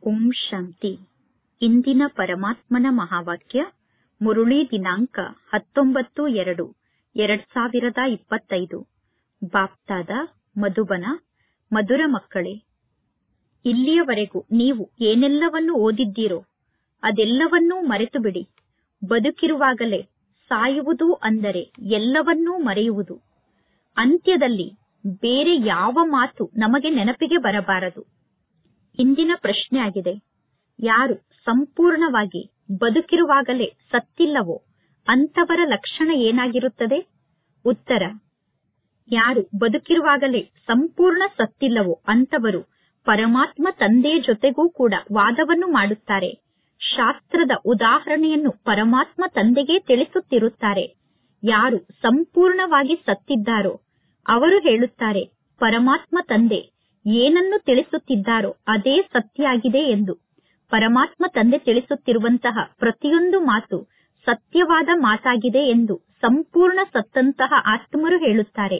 ಓಂ ಶಾಂತಿ ಇಂದಿನ ಪರಮಾತ್ಮನ ಮಹಾವಾಕ್ಯ ಮುರುಳಿ ದಿನಾಂಕ ಹತ್ತೊಂಬತ್ತು ಎರಡು ಎರಡ್ ಸಾವಿರದ ಇಪ್ಪತ್ತೈದು ಬಾಪ್ತಾದ ಮಧುಬನ ಮಧುರ ಮಕ್ಕಳೇ ಇಲ್ಲಿಯವರೆಗೂ ನೀವು ಏನೆಲ್ಲವನ್ನು ಓದಿದ್ದೀರೋ ಅದೆಲ್ಲವನ್ನೂ ಮರೆತು ಬಿಡಿ ಬದುಕಿರುವಾಗಲೇ ಸಾಯುವುದು ಅಂದರೆ ಎಲ್ಲವನ್ನೂ ಮರೆಯುವುದು ಅಂತ್ಯದಲ್ಲಿ ಬೇರೆ ಯಾವ ಮಾತು ನಮಗೆ ನೆನಪಿಗೆ ಬರಬಾರದು ಇಂದಿನ ಪ್ರಶ್ನೆ ಆಗಿದೆ ಯಾರು ಸಂಪೂರ್ಣವಾಗಿ ಬದುಕಿರುವಾಗಲೇ ಸತ್ತಿಲ್ಲವೋ ಅಂತವರ ಲಕ್ಷಣ ಏನಾಗಿರುತ್ತದೆ ಉತ್ತರ ಯಾರು ಬದುಕಿರುವಾಗಲೇ ಸಂಪೂರ್ಣ ಸತ್ತಿಲ್ಲವೋ ಅಂತವರು ಪರಮಾತ್ಮ ತಂದೆಯ ಜೊತೆಗೂ ಕೂಡ ವಾದವನ್ನು ಮಾಡುತ್ತಾರೆ ಶಾಸ್ತ್ರದ ಉದಾಹರಣೆಯನ್ನು ಪರಮಾತ್ಮ ತಂದೆಗೆ ತಿಳಿಸುತ್ತಿರುತ್ತಾರೆ ಯಾರು ಸಂಪೂರ್ಣವಾಗಿ ಸತ್ತಿದ್ದಾರೋ ಅವರು ಹೇಳುತ್ತಾರೆ ಪರಮಾತ್ಮ ತಂದೆ ಏನನ್ನು ತಿಳಿಸುತ್ತಿದ್ದಾರೋ ಅದೇ ಸತ್ಯ ಆಗಿದೆ ಎಂದು ಪರಮಾತ್ಮ ತಂದೆ ತಿಳಿಸುತ್ತಿರುವಂತಹ ಪ್ರತಿಯೊಂದು ಮಾತು ಸತ್ಯವಾದ ಮಾತಾಗಿದೆ ಎಂದು ಸಂಪೂರ್ಣ ಸತ್ತಂತಹ ಆತ್ಮರು ಹೇಳುತ್ತಾರೆ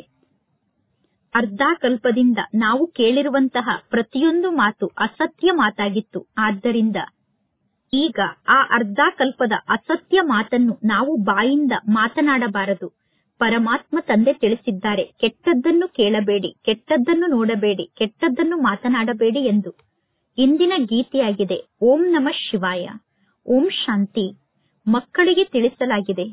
ಅರ್ಧಾಕಲ್ಪದಿಂದ ನಾವು ಕೇಳಿರುವಂತಹ ಪ್ರತಿಯೊಂದು ಮಾತು ಅಸತ್ಯ ಮಾತಾಗಿತ್ತು ಆದ್ದರಿಂದ ಈಗ ಆ ಅರ್ಧಾಕಲ್ಪದ ಅಸತ್ಯ ಮಾತನ್ನು ನಾವು ಬಾಯಿಂದ ಮಾತನಾಡಬಾರದು ಪರಮಾತ್ಮ ತಂದೆ ತಿಳಿಸಿದ್ದಾರೆ ಕೆಟ್ಟದ್ದನ್ನು ಕೇಳಬೇಡಿ ಕೆಟ್ಟದ್ದನ್ನು ನೋಡಬೇಡಿ ಕೆಟ್ಟದ್ದನ್ನು ಮಾತನಾಡಬೇಡಿ ಎಂದು ಇಂದಿನ ಗೀತೆಯಾಗಿದೆ ಓಂ ನಮ ಶಿವಾಯ ಓಂ ಶಾಂತಿ ಮಕ್ಕಳಿಗೆ ತಿಳಿಸಲಾಗಿದೆ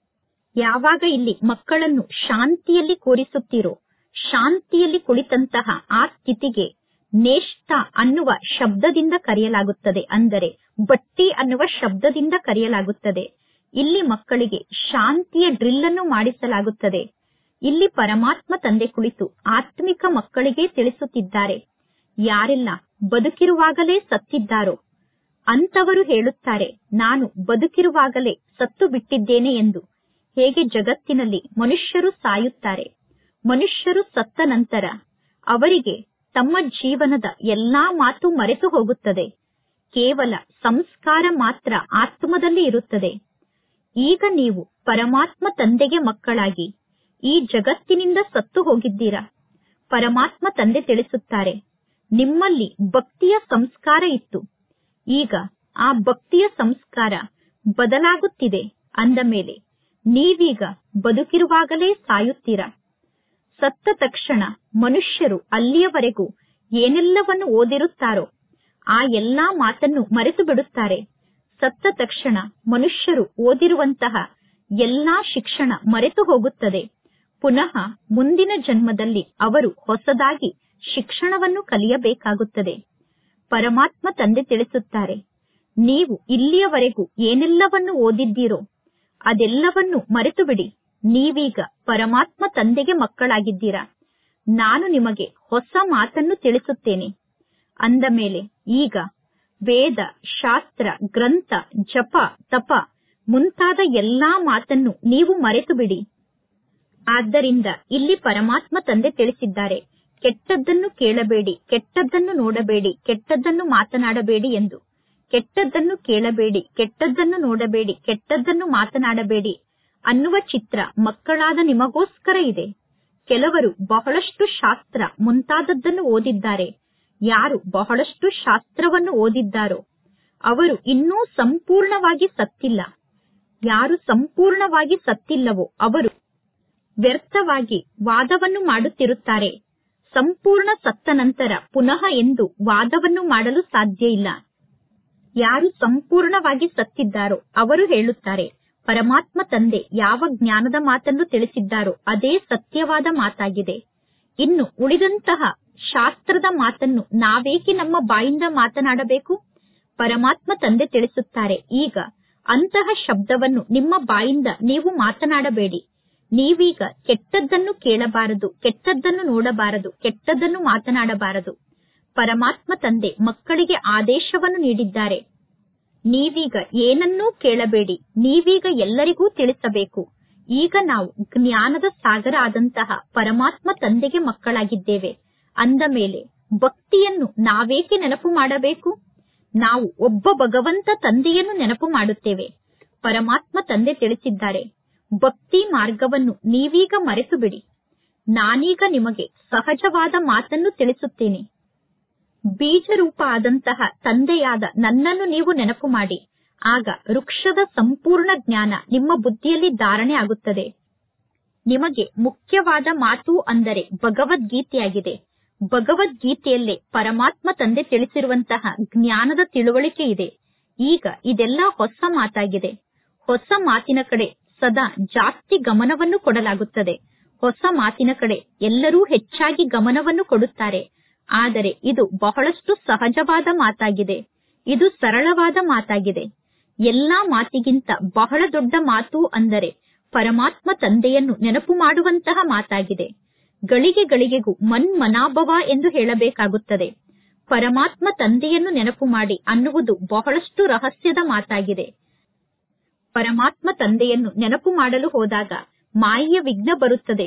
ಯಾವಾಗ ಇಲ್ಲಿ ಮಕ್ಕಳನ್ನು ಶಾಂತಿಯಲ್ಲಿ ಕೂರಿಸುತ್ತೀರೋ ಶಾಂತಿಯಲ್ಲಿ ಕುಳಿತಂತಹ ಆ ಸ್ಥಿತಿಗೆ ನೇಷ್ಟ ಅನ್ನುವ ಶಬ್ದದಿಂದ ಕರೆಯಲಾಗುತ್ತದೆ ಅಂದರೆ ಬಟ್ಟಿ ಅನ್ನುವ ಶಬ್ದದಿಂದ ಕರೆಯಲಾಗುತ್ತದೆ ಇಲ್ಲಿ ಮಕ್ಕಳಿಗೆ ಶಾಂತಿಯ ಡ್ರಿಲ್ ಅನ್ನು ಮಾಡಿಸಲಾಗುತ್ತದೆ ಇಲ್ಲಿ ಪರಮಾತ್ಮ ತಂದೆ ಕುಳಿತು ಆತ್ಮಿಕ ಮಕ್ಕಳಿಗೆ ತಿಳಿಸುತ್ತಿದ್ದಾರೆ ಯಾರೆಲ್ಲ ಬದುಕಿರುವಾಗಲೇ ಸತ್ತಿದ್ದಾರೋ ಅಂತವರು ಹೇಳುತ್ತಾರೆ ನಾನು ಬದುಕಿರುವಾಗಲೇ ಸತ್ತು ಬಿಟ್ಟಿದ್ದೇನೆ ಎಂದು ಹೇಗೆ ಜಗತ್ತಿನಲ್ಲಿ ಮನುಷ್ಯರು ಸಾಯುತ್ತಾರೆ ಮನುಷ್ಯರು ಸತ್ತ ನಂತರ ಅವರಿಗೆ ತಮ್ಮ ಜೀವನದ ಎಲ್ಲಾ ಮಾತು ಮರೆತು ಹೋಗುತ್ತದೆ ಕೇವಲ ಸಂಸ್ಕಾರ ಮಾತ್ರ ಆತ್ಮದಲ್ಲಿ ಇರುತ್ತದೆ ಈಗ ನೀವು ಪರಮಾತ್ಮ ತಂದೆಗೆ ಮಕ್ಕಳಾಗಿ ಈ ಜಗತ್ತಿನಿಂದ ಸತ್ತು ಹೋಗಿದ್ದೀರಾ ಪರಮಾತ್ಮ ತಂದೆ ತಿಳಿಸುತ್ತಾರೆ ನಿಮ್ಮಲ್ಲಿ ಭಕ್ತಿಯ ಸಂಸ್ಕಾರ ಇತ್ತು ಈಗ ಆ ಭಕ್ತಿಯ ಸಂಸ್ಕಾರ ಬದಲಾಗುತ್ತಿದೆ ಅಂದ ಮೇಲೆ ನೀವೀಗ ಬದುಕಿರುವಾಗಲೇ ಸಾಯುತ್ತೀರಾ ಸತ್ತ ತಕ್ಷಣ ಮನುಷ್ಯರು ಅಲ್ಲಿಯವರೆಗೂ ಏನೆಲ್ಲವನ್ನು ಓದಿರುತ್ತಾರೋ ಆ ಎಲ್ಲಾ ಮಾತನ್ನು ಮರೆತು ಬಿಡುತ್ತಾರೆ ಸತ್ತ ತಕ್ಷಣ ಮನುಷ್ಯರು ಓದಿರುವಂತಹ ಎಲ್ಲಾ ಶಿಕ್ಷಣ ಮರೆತು ಹೋಗುತ್ತದೆ ಪುನಃ ಮುಂದಿನ ಜನ್ಮದಲ್ಲಿ ಅವರು ಹೊಸದಾಗಿ ಶಿಕ್ಷಣವನ್ನು ಕಲಿಯಬೇಕಾಗುತ್ತದೆ ಪರಮಾತ್ಮ ತಂದೆ ತಿಳಿಸುತ್ತಾರೆ ನೀವು ಇಲ್ಲಿಯವರೆಗೂ ಏನೆಲ್ಲವನ್ನು ಓದಿದ್ದೀರೋ ಅದೆಲ್ಲವನ್ನು ಮರೆತು ಬಿಡಿ ನೀವೀಗ ಪರಮಾತ್ಮ ತಂದೆಗೆ ಮಕ್ಕಳಾಗಿದ್ದೀರಾ ನಾನು ನಿಮಗೆ ಹೊಸ ಮಾತನ್ನು ತಿಳಿಸುತ್ತೇನೆ ಅಂದ ಮೇಲೆ ಈಗ ವೇದ ಶಾಸ್ತ್ರ ಗ್ರಂಥ ಜಪ ತಪ ಮುಂತಾದ ಎಲ್ಲಾ ಮಾತನ್ನು ನೀವು ಮರೆತು ಬಿಡಿ ಆದ್ದರಿಂದ ಇಲ್ಲಿ ಪರಮಾತ್ಮ ತಂದೆ ತಿಳಿಸಿದ್ದಾರೆ ಕೆಟ್ಟದ್ದನ್ನು ಕೇಳಬೇಡಿ ಕೆಟ್ಟದ್ದನ್ನು ನೋಡಬೇಡಿ ಕೆಟ್ಟದ್ದನ್ನು ಮಾತನಾಡಬೇಡಿ ಎಂದು ಕೆಟ್ಟದ್ದನ್ನು ಕೇಳಬೇಡಿ ಕೆಟ್ಟದ್ದನ್ನು ನೋಡಬೇಡಿ ಕೆಟ್ಟದ್ದನ್ನು ಮಾತನಾಡಬೇಡಿ ಅನ್ನುವ ಚಿತ್ರ ಮಕ್ಕಳಾದ ನಿಮಗೋಸ್ಕರ ಇದೆ ಕೆಲವರು ಬಹಳಷ್ಟು ಶಾಸ್ತ್ರ ಮುಂತಾದದ್ದನ್ನು ಓದಿದ್ದಾರೆ ಯಾರು ಬಹಳಷ್ಟು ಶಾಸ್ತ್ರವನ್ನು ಓದಿದ್ದಾರೋ ಅವರು ಇನ್ನೂ ಸಂಪೂರ್ಣವಾಗಿ ಸತ್ತಿಲ್ಲ ಯಾರು ಸಂಪೂರ್ಣವಾಗಿ ಸತ್ತಿಲ್ಲವೋ ಅವರು ವ್ಯರ್ಥವಾಗಿ ವಾದವನ್ನು ಮಾಡುತ್ತಿರುತ್ತಾರೆ ಸಂಪೂರ್ಣ ಸತ್ತ ನಂತರ ಪುನಃ ಎಂದು ವಾದವನ್ನು ಮಾಡಲು ಸಾಧ್ಯ ಇಲ್ಲ ಯಾರು ಸಂಪೂರ್ಣವಾಗಿ ಸತ್ತಿದ್ದಾರೋ ಅವರು ಹೇಳುತ್ತಾರೆ ಪರಮಾತ್ಮ ತಂದೆ ಯಾವ ಜ್ಞಾನದ ಮಾತನ್ನು ತಿಳಿಸಿದ್ದಾರೋ ಅದೇ ಸತ್ಯವಾದ ಮಾತಾಗಿದೆ ಇನ್ನು ಉಳಿದಂತಹ ಶಾಸ್ತ್ರದ ಮಾತನ್ನು ನಾವೇಕೆ ನಮ್ಮ ಬಾಯಿಂದ ಮಾತನಾಡಬೇಕು ಪರಮಾತ್ಮ ತಂದೆ ತಿಳಿಸುತ್ತಾರೆ ಈಗ ಅಂತಹ ಶಬ್ದವನ್ನು ನಿಮ್ಮ ಬಾಯಿಂದ ನೀವು ಮಾತನಾಡಬೇಡಿ ನೀವೀಗ ಕೆಟ್ಟದ್ದನ್ನು ಕೇಳಬಾರದು ಕೆಟ್ಟದ್ದನ್ನು ನೋಡಬಾರದು ಕೆಟ್ಟದ್ದನ್ನು ಮಾತನಾಡಬಾರದು ಪರಮಾತ್ಮ ತಂದೆ ಮಕ್ಕಳಿಗೆ ಆದೇಶವನ್ನು ನೀಡಿದ್ದಾರೆ ನೀವೀಗ ಏನನ್ನೂ ಕೇಳಬೇಡಿ ನೀವೀಗ ಎಲ್ಲರಿಗೂ ತಿಳಿಸಬೇಕು ಈಗ ನಾವು ಜ್ಞಾನದ ಸಾಗರ ಆದಂತಹ ಪರಮಾತ್ಮ ತಂದೆಗೆ ಮಕ್ಕಳಾಗಿದ್ದೇವೆ ಅಂದ ಮೇಲೆ ಭಕ್ತಿಯನ್ನು ನಾವೇಕೆ ನೆನಪು ಮಾಡಬೇಕು ನಾವು ಒಬ್ಬ ಭಗವಂತ ತಂದೆಯನ್ನು ನೆನಪು ಮಾಡುತ್ತೇವೆ ಪರಮಾತ್ಮ ತಂದೆ ತಿಳಿಸಿದ್ದಾರೆ ಭಕ್ತಿ ಮಾರ್ಗವನ್ನು ನೀವೀಗ ಮರೆತು ಬಿಡಿ ನಾನೀಗ ನಿಮಗೆ ಸಹಜವಾದ ಮಾತನ್ನು ತಿಳಿಸುತ್ತೇನೆ ಬೀಜರೂಪ ಆದಂತಹ ತಂದೆಯಾದ ನನ್ನನ್ನು ನೀವು ನೆನಪು ಮಾಡಿ ಆಗ ವೃಕ್ಷದ ಸಂಪೂರ್ಣ ಜ್ಞಾನ ನಿಮ್ಮ ಬುದ್ಧಿಯಲ್ಲಿ ಧಾರಣೆ ಆಗುತ್ತದೆ ನಿಮಗೆ ಮುಖ್ಯವಾದ ಮಾತು ಅಂದರೆ ಭಗವದ್ಗೀತೆಯಾಗಿದೆ ಭಗವದ್ಗೀತೆಯಲ್ಲೇ ಪರಮಾತ್ಮ ತಂದೆ ತಿಳಿಸಿರುವಂತಹ ಜ್ಞಾನದ ತಿಳುವಳಿಕೆ ಇದೆ ಈಗ ಇದೆಲ್ಲ ಹೊಸ ಮಾತಾಗಿದೆ ಹೊಸ ಮಾತಿನ ಕಡೆ ಸದಾ ಜಾಸ್ತಿ ಗಮನವನ್ನು ಕೊಡಲಾಗುತ್ತದೆ ಹೊಸ ಮಾತಿನ ಕಡೆ ಎಲ್ಲರೂ ಹೆಚ್ಚಾಗಿ ಗಮನವನ್ನು ಕೊಡುತ್ತಾರೆ ಆದರೆ ಇದು ಬಹಳಷ್ಟು ಸಹಜವಾದ ಮಾತಾಗಿದೆ ಇದು ಸರಳವಾದ ಮಾತಾಗಿದೆ ಎಲ್ಲಾ ಮಾತಿಗಿಂತ ಬಹಳ ದೊಡ್ಡ ಮಾತು ಅಂದರೆ ಪರಮಾತ್ಮ ತಂದೆಯನ್ನು ನೆನಪು ಮಾಡುವಂತಹ ಮಾತಾಗಿದೆ ಗಳಿಗೆ ಗಳಿಗೆಗೂ ಮನ್ಮನಾಭವ ಎಂದು ಹೇಳಬೇಕಾಗುತ್ತದೆ ಪರಮಾತ್ಮ ತಂದೆಯನ್ನು ನೆನಪು ಮಾಡಿ ಅನ್ನುವುದು ಬಹಳಷ್ಟು ರಹಸ್ಯದ ಮಾತಾಗಿದೆ ಪರಮಾತ್ಮ ತಂದೆಯನ್ನು ನೆನಪು ಮಾಡಲು ಹೋದಾಗ ಮಾಯೆಯ ವಿಘ್ನ ಬರುತ್ತದೆ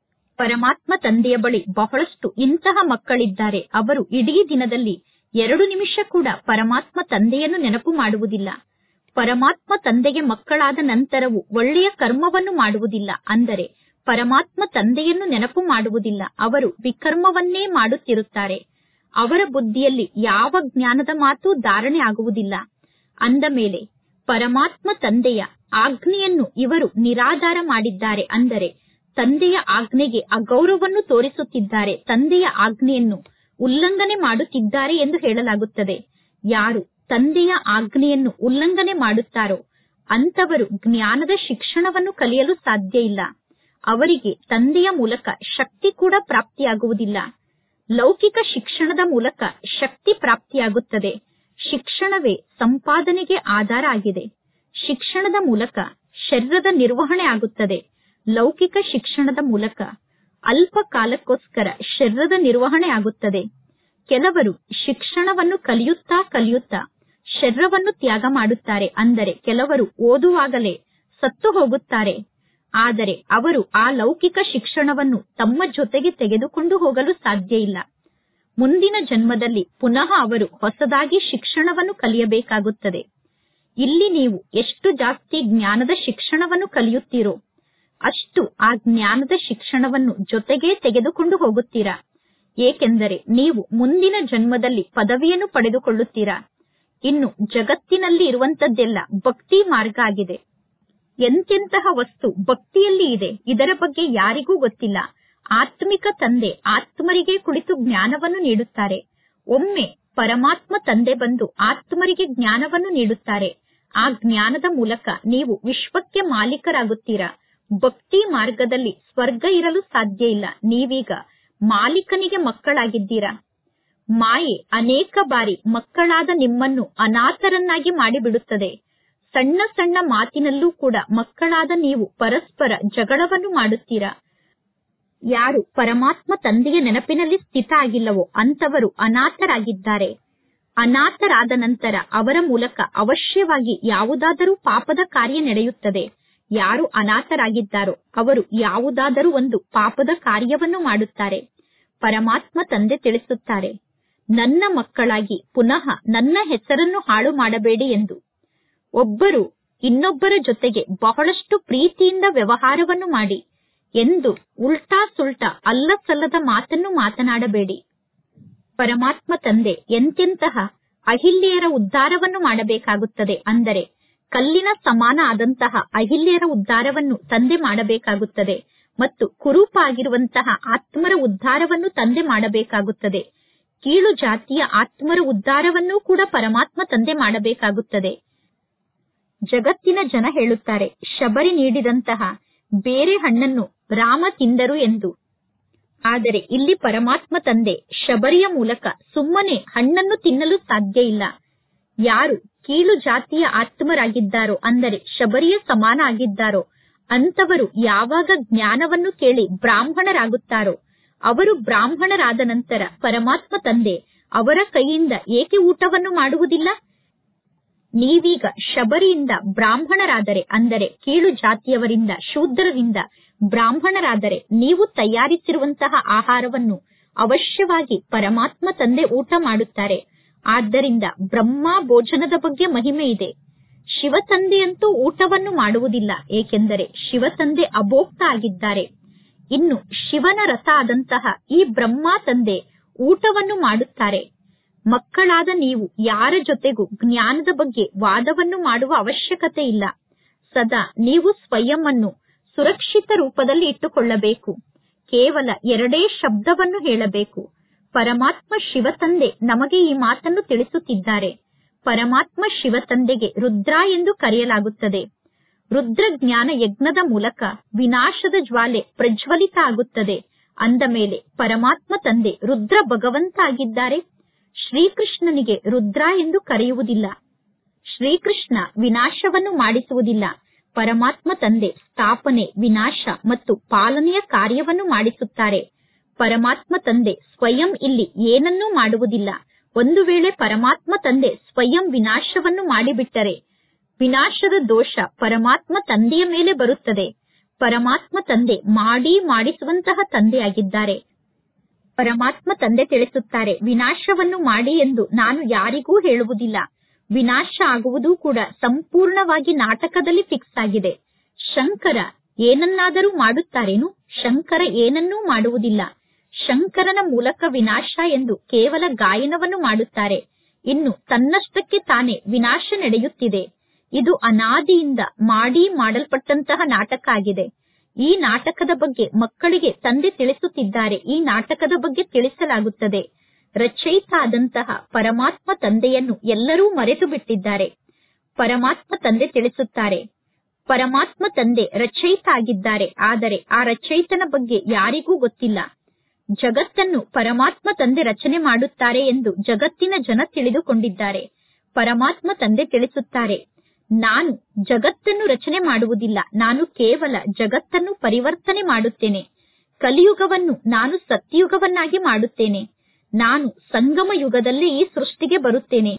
ಪರಮಾತ್ಮ ತಂದೆಯ ಬಳಿ ಬಹಳಷ್ಟು ಇಂತಹ ಮಕ್ಕಳಿದ್ದಾರೆ ಅವರು ಇಡೀ ದಿನದಲ್ಲಿ ಎರಡು ನಿಮಿಷ ಕೂಡ ಪರಮಾತ್ಮ ತಂದೆಯನ್ನು ನೆನಪು ಮಾಡುವುದಿಲ್ಲ ಪರಮಾತ್ಮ ತಂದೆಗೆ ಮಕ್ಕಳಾದ ನಂತರವೂ ಒಳ್ಳೆಯ ಕರ್ಮವನ್ನು ಮಾಡುವುದಿಲ್ಲ ಅಂದರೆ ಪರಮಾತ್ಮ ತಂದೆಯನ್ನು ನೆನಪು ಮಾಡುವುದಿಲ್ಲ ಅವರು ವಿಕರ್ಮವನ್ನೇ ಮಾಡುತ್ತಿರುತ್ತಾರೆ ಅವರ ಬುದ್ಧಿಯಲ್ಲಿ ಯಾವ ಜ್ಞಾನದ ಮಾತು ಧಾರಣೆ ಆಗುವುದಿಲ್ಲ ಅಂದ ಮೇಲೆ ಪರಮಾತ್ಮ ತಂದೆಯ ಆಜ್ಞೆಯನ್ನು ಇವರು ನಿರಾಧಾರ ಮಾಡಿದ್ದಾರೆ ಅಂದರೆ ತಂದೆಯ ಆಜ್ಞೆಗೆ ಅಗೌರವವನ್ನು ತೋರಿಸುತ್ತಿದ್ದಾರೆ ತಂದೆಯ ಆಜ್ಞೆಯನ್ನು ಉಲ್ಲಂಘನೆ ಮಾಡುತ್ತಿದ್ದಾರೆ ಎಂದು ಹೇಳಲಾಗುತ್ತದೆ ಯಾರು ತಂದೆಯ ಆಜ್ಞೆಯನ್ನು ಉಲ್ಲಂಘನೆ ಮಾಡುತ್ತಾರೋ ಅಂತವರು ಜ್ಞಾನದ ಶಿಕ್ಷಣವನ್ನು ಕಲಿಯಲು ಸಾಧ್ಯ ಇಲ್ಲ ಅವರಿಗೆ ತಂದೆಯ ಮೂಲಕ ಶಕ್ತಿ ಕೂಡ ಪ್ರಾಪ್ತಿಯಾಗುವುದಿಲ್ಲ ಲೌಕಿಕ ಶಿಕ್ಷಣದ ಮೂಲಕ ಶಕ್ತಿ ಪ್ರಾಪ್ತಿಯಾಗುತ್ತದೆ ಶಿಕ್ಷಣವೇ ಸಂಪಾದನೆಗೆ ಆಧಾರ ಆಗಿದೆ ಶಿಕ್ಷಣದ ಮೂಲಕ ಶರೀರದ ನಿರ್ವಹಣೆ ಆಗುತ್ತದೆ ಲೌಕಿಕ ಶಿಕ್ಷಣದ ಮೂಲಕ ಅಲ್ಪ ಕಾಲಕ್ಕೋಸ್ಕರ ಶರೀರದ ನಿರ್ವಹಣೆ ಆಗುತ್ತದೆ ಕೆಲವರು ಶಿಕ್ಷಣವನ್ನು ಕಲಿಯುತ್ತಾ ಕಲಿಯುತ್ತಾ ಶರೀರವನ್ನು ತ್ಯಾಗ ಮಾಡುತ್ತಾರೆ ಅಂದರೆ ಕೆಲವರು ಓದುವಾಗಲೇ ಸತ್ತು ಹೋಗುತ್ತಾರೆ ಆದರೆ ಅವರು ಆ ಲೌಕಿಕ ಶಿಕ್ಷಣವನ್ನು ತಮ್ಮ ಜೊತೆಗೆ ತೆಗೆದುಕೊಂಡು ಹೋಗಲು ಸಾಧ್ಯ ಇಲ್ಲ ಮುಂದಿನ ಜನ್ಮದಲ್ಲಿ ಪುನಃ ಅವರು ಹೊಸದಾಗಿ ಶಿಕ್ಷಣವನ್ನು ಕಲಿಯಬೇಕಾಗುತ್ತದೆ ಇಲ್ಲಿ ನೀವು ಎಷ್ಟು ಜಾಸ್ತಿ ಜ್ಞಾನದ ಶಿಕ್ಷಣವನ್ನು ಕಲಿಯುತ್ತೀರೋ ಅಷ್ಟು ಆ ಜ್ಞಾನದ ಶಿಕ್ಷಣವನ್ನು ಜೊತೆಗೇ ತೆಗೆದುಕೊಂಡು ಹೋಗುತ್ತೀರಾ ಏಕೆಂದರೆ ನೀವು ಮುಂದಿನ ಜನ್ಮದಲ್ಲಿ ಪದವಿಯನ್ನು ಪಡೆದುಕೊಳ್ಳುತ್ತೀರಾ ಇನ್ನು ಜಗತ್ತಿನಲ್ಲಿ ಇರುವಂತದ್ದೆಲ್ಲ ಭಕ್ತಿ ಮಾರ್ಗ ಆಗಿದೆ ಎಂತೆಂತಹ ವಸ್ತು ಭಕ್ತಿಯಲ್ಲಿ ಇದೆ ಇದರ ಬಗ್ಗೆ ಯಾರಿಗೂ ಗೊತ್ತಿಲ್ಲ ಆತ್ಮಿಕ ತಂದೆ ಆತ್ಮರಿಗೆ ಕುಳಿತು ಜ್ಞಾನವನ್ನು ನೀಡುತ್ತಾರೆ ಒಮ್ಮೆ ಪರಮಾತ್ಮ ತಂದೆ ಬಂದು ಆತ್ಮರಿಗೆ ಜ್ಞಾನವನ್ನು ನೀಡುತ್ತಾರೆ ಆ ಜ್ಞಾನದ ಮೂಲಕ ನೀವು ವಿಶ್ವಕ್ಕೆ ಮಾಲೀಕರಾಗುತ್ತೀರಾ ಭಕ್ತಿ ಮಾರ್ಗದಲ್ಲಿ ಸ್ವರ್ಗ ಇರಲು ಸಾಧ್ಯ ಇಲ್ಲ ನೀವೀಗ ಮಾಲೀಕನಿಗೆ ಮಕ್ಕಳಾಗಿದ್ದೀರಾ ಮಾಯೆ ಅನೇಕ ಬಾರಿ ಮಕ್ಕಳಾದ ನಿಮ್ಮನ್ನು ಅನಾಥರನ್ನಾಗಿ ಮಾಡಿಬಿಡುತ್ತದೆ ಸಣ್ಣ ಸಣ್ಣ ಮಾತಿನಲ್ಲೂ ಕೂಡ ಮಕ್ಕಳಾದ ನೀವು ಪರಸ್ಪರ ಜಗಳವನ್ನು ಮಾಡುತ್ತೀರಾ ಯಾರು ಪರಮಾತ್ಮ ತಂದೆಯ ನೆನಪಿನಲ್ಲಿ ಸ್ಥಿತ ಆಗಿಲ್ಲವೋ ಅಂತವರು ಅನಾಥರಾಗಿದ್ದಾರೆ ಅನಾಥರಾದ ನಂತರ ಅವರ ಮೂಲಕ ಅವಶ್ಯವಾಗಿ ಯಾವುದಾದರೂ ಪಾಪದ ಕಾರ್ಯ ನಡೆಯುತ್ತದೆ ಯಾರು ಅನಾಥರಾಗಿದ್ದಾರೋ ಅವರು ಯಾವುದಾದರೂ ಒಂದು ಪಾಪದ ಕಾರ್ಯವನ್ನು ಮಾಡುತ್ತಾರೆ ಪರಮಾತ್ಮ ತಂದೆ ತಿಳಿಸುತ್ತಾರೆ ನನ್ನ ಮಕ್ಕಳಾಗಿ ಪುನಃ ನನ್ನ ಹೆಸರನ್ನು ಹಾಳು ಮಾಡಬೇಡಿ ಎಂದು ಒಬ್ಬರು ಇನ್ನೊಬ್ಬರ ಜೊತೆಗೆ ಬಹಳಷ್ಟು ಪ್ರೀತಿಯಿಂದ ವ್ಯವಹಾರವನ್ನು ಮಾಡಿ ಎಂದು ಉಲ್ಟಾ ಸುಲ್ಟಾ ಅಲ್ಲ ಸಲ್ಲದ ಮಾತನ್ನು ಮಾತನಾಡಬೇಡಿ ಪರಮಾತ್ಮ ತಂದೆ ಎಂತೆಂತಹ ಅಹಿಲ್ಯೆಯರ ಉದ್ಧಾರವನ್ನು ಮಾಡಬೇಕಾಗುತ್ತದೆ ಅಂದರೆ ಕಲ್ಲಿನ ಸಮಾನ ಆದಂತಹ ಅಹಿಲ್ಯರ ಉದ್ಧಾರವನ್ನು ತಂದೆ ಮಾಡಬೇಕಾಗುತ್ತದೆ ಮತ್ತು ಕುರೂಪ ಆಗಿರುವಂತಹ ಆತ್ಮರ ಉದ್ಧಾರವನ್ನು ತಂದೆ ಮಾಡಬೇಕಾಗುತ್ತದೆ ಕೀಳು ಜಾತಿಯ ಆತ್ಮರ ಉದ್ಧಾರವನ್ನೂ ಕೂಡ ಪರಮಾತ್ಮ ತಂದೆ ಮಾಡಬೇಕಾಗುತ್ತದೆ ಜಗತ್ತಿನ ಜನ ಹೇಳುತ್ತಾರೆ ಶಬರಿ ನೀಡಿದಂತಹ ಬೇರೆ ಹಣ್ಣನ್ನು ರಾಮ ತಿಂದರು ಎಂದು ಆದರೆ ಇಲ್ಲಿ ಪರಮಾತ್ಮ ತಂದೆ ಶಬರಿಯ ಮೂಲಕ ಸುಮ್ಮನೆ ಹಣ್ಣನ್ನು ತಿನ್ನಲು ಸಾಧ್ಯ ಇಲ್ಲ ಯಾರು ಕೀಳು ಜಾತಿಯ ಆತ್ಮರಾಗಿದ್ದಾರೋ ಅಂದರೆ ಶಬರಿಯ ಸಮಾನ ಆಗಿದ್ದಾರೋ ಅಂತವರು ಯಾವಾಗ ಜ್ಞಾನವನ್ನು ಕೇಳಿ ಬ್ರಾಹ್ಮಣರಾಗುತ್ತಾರೋ ಅವರು ಬ್ರಾಹ್ಮಣರಾದ ನಂತರ ಪರಮಾತ್ಮ ತಂದೆ ಅವರ ಕೈಯಿಂದ ಏಕೆ ಊಟವನ್ನು ಮಾಡುವುದಿಲ್ಲ ನೀವೀಗ ಶಬರಿಯಿಂದ ಬ್ರಾಹ್ಮಣರಾದರೆ ಅಂದರೆ ಕೀಳು ಜಾತಿಯವರಿಂದ ಶೂದ್ರರಿಂದ ಬ್ರಾಹ್ಮಣರಾದರೆ ನೀವು ತಯಾರಿಸಿರುವಂತಹ ಆಹಾರವನ್ನು ಅವಶ್ಯವಾಗಿ ಪರಮಾತ್ಮ ತಂದೆ ಊಟ ಮಾಡುತ್ತಾರೆ ಆದ್ದರಿಂದ ಬ್ರಹ್ಮ ಭೋಜನದ ಬಗ್ಗೆ ಮಹಿಮೆ ಇದೆ ಶಿವ ತಂದೆಯಂತೂ ಊಟವನ್ನು ಮಾಡುವುದಿಲ್ಲ ಏಕೆಂದರೆ ಶಿವ ತಂದೆ ಅಭೋಕ್ತ ಆಗಿದ್ದಾರೆ ಇನ್ನು ಶಿವನ ರಥ ಆದಂತಹ ಈ ಬ್ರಹ್ಮ ತಂದೆ ಊಟವನ್ನು ಮಾಡುತ್ತಾರೆ ಮಕ್ಕಳಾದ ನೀವು ಯಾರ ಜೊತೆಗೂ ಜ್ಞಾನದ ಬಗ್ಗೆ ವಾದವನ್ನು ಮಾಡುವ ಅವಶ್ಯಕತೆ ಇಲ್ಲ ಸದಾ ನೀವು ಸ್ವಯಂ ಅನ್ನು ಸುರಕ್ಷಿತ ರೂಪದಲ್ಲಿ ಇಟ್ಟುಕೊಳ್ಳಬೇಕು ಕೇವಲ ಎರಡೇ ಶಬ್ದವನ್ನು ಹೇಳಬೇಕು ಪರಮಾತ್ಮ ಶಿವತಂದೆ ನಮಗೆ ಈ ಮಾತನ್ನು ತಿಳಿಸುತ್ತಿದ್ದಾರೆ ಪರಮಾತ್ಮ ಶಿವತಂದೆಗೆ ರುದ್ರ ಎಂದು ಕರೆಯಲಾಗುತ್ತದೆ ರುದ್ರ ಜ್ಞಾನ ಯಜ್ಞದ ಮೂಲಕ ವಿನಾಶದ ಜ್ವಾಲೆ ಪ್ರಜ್ವಲಿತ ಆಗುತ್ತದೆ ಅಂದ ಮೇಲೆ ಪರಮಾತ್ಮ ತಂದೆ ರುದ್ರ ಭಗವಂತ ಆಗಿದ್ದಾರೆ ಶ್ರೀಕೃಷ್ಣನಿಗೆ ರುದ್ರ ಎಂದು ಕರೆಯುವುದಿಲ್ಲ ಶ್ರೀಕೃಷ್ಣ ವಿನಾಶವನ್ನು ಮಾಡಿಸುವುದಿಲ್ಲ ಪರಮಾತ್ಮ ತಂದೆ ಸ್ಥಾಪನೆ ವಿನಾಶ ಮತ್ತು ಪಾಲನೆಯ ಕಾರ್ಯವನ್ನು ಮಾಡಿಸುತ್ತಾರೆ ಪರಮಾತ್ಮ ತಂದೆ ಸ್ವಯಂ ಇಲ್ಲಿ ಏನನ್ನೂ ಮಾಡುವುದಿಲ್ಲ ಒಂದು ವೇಳೆ ಪರಮಾತ್ಮ ತಂದೆ ಸ್ವಯಂ ವಿನಾಶವನ್ನು ಮಾಡಿಬಿಟ್ಟರೆ ವಿನಾಶದ ದೋಷ ಪರಮಾತ್ಮ ತಂದೆಯ ಮೇಲೆ ಬರುತ್ತದೆ ಪರಮಾತ್ಮ ತಂದೆ ಮಾಡಿ ಮಾಡಿಸುವಂತಹ ತಂದೆಯಾಗಿದ್ದಾರೆ ಪರಮಾತ್ಮ ತಂದೆ ತಿಳಿಸುತ್ತಾರೆ ವಿನಾಶವನ್ನು ಮಾಡಿ ಎಂದು ನಾನು ಯಾರಿಗೂ ಹೇಳುವುದಿಲ್ಲ ವಿನಾಶ ಆಗುವುದು ಕೂಡ ಸಂಪೂರ್ಣವಾಗಿ ನಾಟಕದಲ್ಲಿ ಫಿಕ್ಸ್ ಆಗಿದೆ ಶಂಕರ ಏನನ್ನಾದರೂ ಮಾಡುತ್ತಾರೇನು ಶಂಕರ ಏನನ್ನೂ ಮಾಡುವುದಿಲ್ಲ ಶಂಕರನ ಮೂಲಕ ವಿನಾಶ ಎಂದು ಕೇವಲ ಗಾಯನವನ್ನು ಮಾಡುತ್ತಾರೆ ಇನ್ನು ತನ್ನಷ್ಟಕ್ಕೆ ತಾನೇ ವಿನಾಶ ನಡೆಯುತ್ತಿದೆ ಇದು ಅನಾದಿಯಿಂದ ಮಾಡಿ ಮಾಡಲ್ಪಟ್ಟಂತಹ ನಾಟಕ ಆಗಿದೆ ಈ ನಾಟಕದ ಬಗ್ಗೆ ಮಕ್ಕಳಿಗೆ ತಂದೆ ತಿಳಿಸುತ್ತಿದ್ದಾರೆ ಈ ನಾಟಕದ ಬಗ್ಗೆ ತಿಳಿಸಲಾಗುತ್ತದೆ ರಚಯಿತ ಆದಂತಹ ಪರಮಾತ್ಮ ತಂದೆಯನ್ನು ಎಲ್ಲರೂ ಮರೆತು ಬಿಟ್ಟಿದ್ದಾರೆ ಪರಮಾತ್ಮ ತಂದೆ ತಿಳಿಸುತ್ತಾರೆ ಪರಮಾತ್ಮ ತಂದೆ ರಚಯಿತ ಆಗಿದ್ದಾರೆ ಆದರೆ ಆ ರಚಯಿತನ ಬಗ್ಗೆ ಯಾರಿಗೂ ಗೊತ್ತಿಲ್ಲ ಜಗತ್ತನ್ನು ಪರಮಾತ್ಮ ತಂದೆ ರಚನೆ ಮಾಡುತ್ತಾರೆ ಎಂದು ಜಗತ್ತಿನ ಜನ ತಿಳಿದುಕೊಂಡಿದ್ದಾರೆ ಪರಮಾತ್ಮ ತಂದೆ ತಿಳಿಸುತ್ತಾರೆ ನಾನು ಜಗತ್ತನ್ನು ರಚನೆ ಮಾಡುವುದಿಲ್ಲ ನಾನು ಕೇವಲ ಜಗತ್ತನ್ನು ಪರಿವರ್ತನೆ ಮಾಡುತ್ತೇನೆ ಕಲಿಯುಗವನ್ನು ನಾನು ಸತ್ಯುಗವನ್ನಾಗಿ ಮಾಡುತ್ತೇನೆ ನಾನು ಸಂಗಮ ಯುಗದಲ್ಲಿ ಈ ಸೃಷ್ಟಿಗೆ ಬರುತ್ತೇನೆ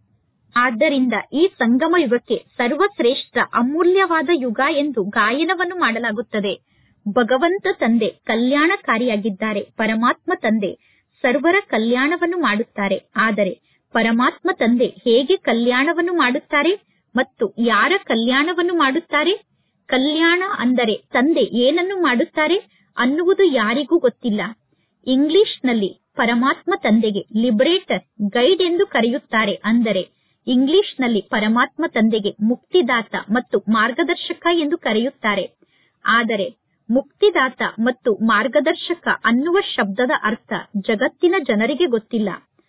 ಆದ್ದರಿಂದ ಈ ಸಂಗಮ ಯುಗಕ್ಕೆ ಸರ್ವಶ್ರೇಷ್ಠ ಅಮೂಲ್ಯವಾದ ಯುಗ ಎಂದು ಗಾಯನವನ್ನು ಮಾಡಲಾಗುತ್ತದೆ ಭಗವಂತ ತಂದೆ ಕಲ್ಯಾಣಕಾರಿಯಾಗಿದ್ದಾರೆ ಪರಮಾತ್ಮ ತಂದೆ ಸರ್ವರ ಕಲ್ಯಾಣವನ್ನು ಮಾಡುತ್ತಾರೆ ಆದರೆ ಪರಮಾತ್ಮ ತಂದೆ ಹೇಗೆ ಕಲ್ಯಾಣವನ್ನು ಮಾಡುತ್ತಾರೆ ಮತ್ತು ಯಾರ ಕಲ್ಯಾಣವನ್ನು ಮಾಡುತ್ತಾರೆ ಕಲ್ಯಾಣ ಅಂದರೆ ತಂದೆ ಏನನ್ನು ಮಾಡುತ್ತಾರೆ ಅನ್ನುವುದು ಯಾರಿಗೂ ಗೊತ್ತಿಲ್ಲ ಇಂಗ್ಲಿಷ್ನಲ್ಲಿ ಪರಮಾತ್ಮ ತಂದೆಗೆ ಲಿಬರೇಟರ್ ಗೈಡ್ ಎಂದು ಕರೆಯುತ್ತಾರೆ ಅಂದರೆ ಇಂಗ್ಲಿಷ್ನಲ್ಲಿ ಪರಮಾತ್ಮ ತಂದೆಗೆ ಮುಕ್ತಿದಾತ ಮತ್ತು ಮಾರ್ಗದರ್ಶಕ ಎಂದು ಕರೆಯುತ್ತಾರೆ ಆದರೆ ಮುಕ್ತಿದಾತ ಮತ್ತು ಮಾರ್ಗದರ್ಶಕ ಅನ್ನುವ ಶಬ್ದದ ಅರ್ಥ ಜಗತ್ತಿನ ಜನರಿಗೆ ಗೊತ್ತಿಲ್ಲ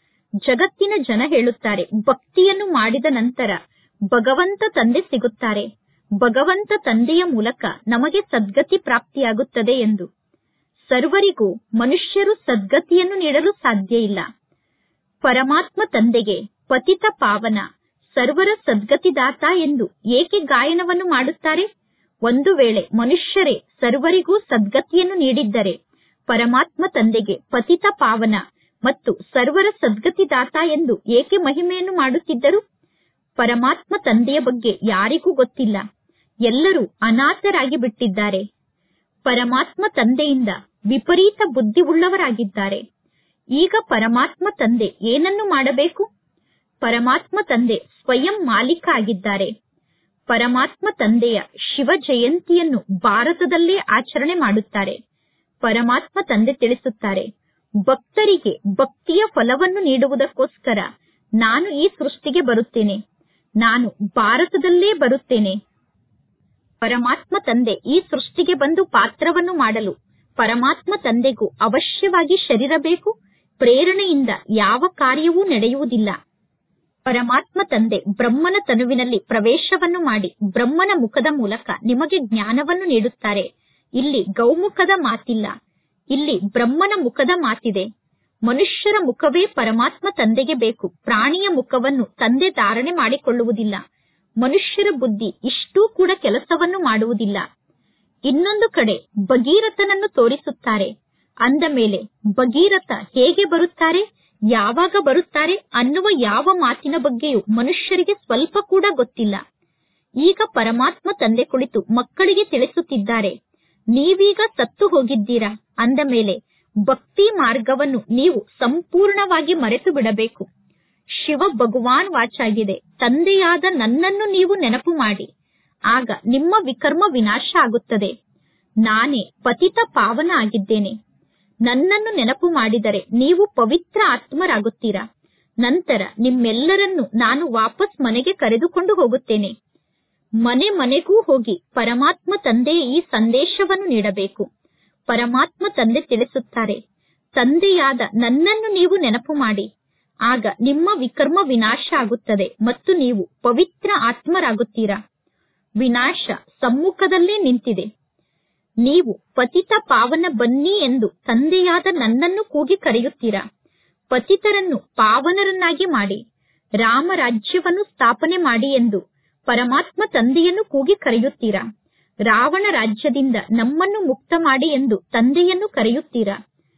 ಜಗತ್ತಿನ ಜನ ಹೇಳುತ್ತಾರೆ ಭಕ್ತಿಯನ್ನು ಮಾಡಿದ ನಂತರ ಭಗವಂತ ತಂದೆ ಸಿಗುತ್ತಾರೆ ಭಗವಂತ ತಂದೆಯ ಮೂಲಕ ನಮಗೆ ಸದ್ಗತಿ ಪ್ರಾಪ್ತಿಯಾಗುತ್ತದೆ ಎಂದು ಸರ್ವರಿಗೂ ಮನುಷ್ಯರು ಸದ್ಗತಿಯನ್ನು ನೀಡಲು ಸಾಧ್ಯ ಇಲ್ಲ ಪರಮಾತ್ಮ ತಂದೆಗೆ ಪತಿತ ಪಾವನ ಸರ್ವರ ಸದ್ಗತಿದಾತ ಎಂದು ಏಕೆ ಗಾಯನವನ್ನು ಮಾಡುತ್ತಾರೆ ಒಂದು ವೇಳೆ ಮನುಷ್ಯರೇ ಸರ್ವರಿಗೂ ಸದ್ಗತಿಯನ್ನು ನೀಡಿದ್ದರೆ ಪರಮಾತ್ಮ ತಂದೆಗೆ ಪತಿತ ಪಾವನ ಮತ್ತು ಸರ್ವರ ಸದ್ಗತಿದಾತ ಎಂದು ಏಕೆ ಮಹಿಮೆಯನ್ನು ಮಾಡುತ್ತಿದ್ದರು ಪರಮಾತ್ಮ ತಂದೆಯ ಬಗ್ಗೆ ಯಾರಿಗೂ ಗೊತ್ತಿಲ್ಲ ಎಲ್ಲರೂ ಅನಾಥರಾಗಿ ಬಿಟ್ಟಿದ್ದಾರೆ ಪರಮಾತ್ಮ ತಂದೆಯಿಂದ ವಿಪರೀತ ಬುದ್ಧಿ ಉಳ್ಳವರಾಗಿದ್ದಾರೆ ಈಗ ಪರಮಾತ್ಮ ತಂದೆ ಏನನ್ನು ಮಾಡಬೇಕು ಪರಮಾತ್ಮ ತಂದೆ ಸ್ವಯಂ ಮಾಲೀಕ ಆಗಿದ್ದಾರೆ ಪರಮಾತ್ಮ ತಂದೆಯ ಶಿವ ಜಯಂತಿಯನ್ನು ಭಾರತದಲ್ಲೇ ಆಚರಣೆ ಮಾಡುತ್ತಾರೆ ಪರಮಾತ್ಮ ತಂದೆ ತಿಳಿಸುತ್ತಾರೆ ಭಕ್ತರಿಗೆ ಭಕ್ತಿಯ ಫಲವನ್ನು ನೀಡುವುದಕ್ಕೋಸ್ಕರ ನಾನು ಈ ಸೃಷ್ಟಿಗೆ ಬರುತ್ತೇನೆ ನಾನು ಭಾರತದಲ್ಲೇ ಬರುತ್ತೇನೆ ಪರಮಾತ್ಮ ತಂದೆ ಈ ಸೃಷ್ಟಿಗೆ ಬಂದು ಪಾತ್ರವನ್ನು ಮಾಡಲು ಪರಮಾತ್ಮ ತಂದೆಗೂ ಅವಶ್ಯವಾಗಿ ಶರೀರ ಬೇಕು ಪ್ರೇರಣೆಯಿಂದ ಯಾವ ಕಾರ್ಯವೂ ನಡೆಯುವುದಿಲ್ಲ ಪರಮಾತ್ಮ ತಂದೆ ಬ್ರಹ್ಮನ ತನುವಿನಲ್ಲಿ ಪ್ರವೇಶವನ್ನು ಮಾಡಿ ಬ್ರಹ್ಮನ ಮುಖದ ಮೂಲಕ ನಿಮಗೆ ಜ್ಞಾನವನ್ನು ನೀಡುತ್ತಾರೆ ಇಲ್ಲಿ ಗೌಮುಖದ ಮಾತಿಲ್ಲ ಇಲ್ಲಿ ಬ್ರಹ್ಮನ ಮುಖದ ಮಾತಿದೆ ಮನುಷ್ಯರ ಮುಖವೇ ಪರಮಾತ್ಮ ತಂದೆಗೆ ಬೇಕು ಪ್ರಾಣಿಯ ಮುಖವನ್ನು ತಂದೆ ಧಾರಣೆ ಮಾಡಿಕೊಳ್ಳುವುದಿಲ್ಲ ಮನುಷ್ಯರ ಬುದ್ಧಿ ಇಷ್ಟೂ ಕೂಡ ಕೆಲಸವನ್ನು ಮಾಡುವುದಿಲ್ಲ ಇನ್ನೊಂದು ಕಡೆ ಭಗೀರಥನನ್ನು ತೋರಿಸುತ್ತಾರೆ ಅಂದ ಮೇಲೆ ಭಗೀರಥ ಹೇಗೆ ಬರುತ್ತಾರೆ ಯಾವಾಗ ಬರುತ್ತಾರೆ ಅನ್ನುವ ಯಾವ ಮಾತಿನ ಬಗ್ಗೆಯೂ ಮನುಷ್ಯರಿಗೆ ಸ್ವಲ್ಪ ಕೂಡ ಗೊತ್ತಿಲ್ಲ ಈಗ ಪರಮಾತ್ಮ ತಂದೆ ಕುಳಿತು ಮಕ್ಕಳಿಗೆ ತಿಳಿಸುತ್ತಿದ್ದಾರೆ ನೀವೀಗ ಸತ್ತು ಹೋಗಿದ್ದೀರಾ ಅಂದ ಮೇಲೆ ಭಕ್ತಿ ಮಾರ್ಗವನ್ನು ನೀವು ಸಂಪೂರ್ಣವಾಗಿ ಮರೆತು ಬಿಡಬೇಕು ಶಿವ ಭಗವಾನ್ ವಾಚಾಗಿದೆ ತಂದೆಯಾದ ನನ್ನನ್ನು ನೀವು ನೆನಪು ಮಾಡಿ ಆಗ ನಿಮ್ಮ ವಿಕರ್ಮ ವಿನಾಶ ಆಗುತ್ತದೆ ನಾನೇ ಪತಿತ ಪಾವನ ಆಗಿದ್ದೇನೆ ನನ್ನನ್ನು ನೆನಪು ಮಾಡಿದರೆ ನೀವು ಪವಿತ್ರ ಆತ್ಮರಾಗುತ್ತೀರಾ ನಂತರ ನಿಮ್ಮೆಲ್ಲರನ್ನು ನಾನು ವಾಪಸ್ ಮನೆಗೆ ಕರೆದುಕೊಂಡು ಹೋಗುತ್ತೇನೆ ಮನೆ ಮನೆಗೂ ಹೋಗಿ ಪರಮಾತ್ಮ ತಂದೆಯ ಈ ಸಂದೇಶವನ್ನು ನೀಡಬೇಕು ಪರಮಾತ್ಮ ತಂದೆ ತಿಳಿಸುತ್ತಾರೆ ತಂದೆಯಾದ ನನ್ನನ್ನು ನೀವು ನೆನಪು ಮಾಡಿ ಆಗ ನಿಮ್ಮ ವಿಕರ್ಮ ವಿನಾಶ ಆಗುತ್ತದೆ ಮತ್ತು ನೀವು ಪವಿತ್ರ ಆತ್ಮರಾಗುತ್ತೀರಾ ವಿನಾಶ ಸಮ್ಮುಖದಲ್ಲೇ ನಿಂತಿದೆ ನೀವು ಪತಿತ ಪಾವನ ಬನ್ನಿ ಎಂದು ತಂದೆಯಾದ ನನ್ನನ್ನು ಕೂಗಿ ಕರೆಯುತ್ತೀರಾ ಪತಿತರನ್ನು ಪಾವನರನ್ನಾಗಿ ಮಾಡಿ ರಾಮ ರಾಜ್ಯವನ್ನು ಸ್ಥಾಪನೆ ಮಾಡಿ ಎಂದು ಪರಮಾತ್ಮ ತಂದೆಯನ್ನು ಕೂಗಿ ಕರೆಯುತ್ತೀರಾ ರಾವಣ ರಾಜ್ಯದಿಂದ ನಮ್ಮನ್ನು ಮುಕ್ತ ಮಾಡಿ ಎಂದು ತಂದೆಯನ್ನು ಕರೆಯುತ್ತೀರಾ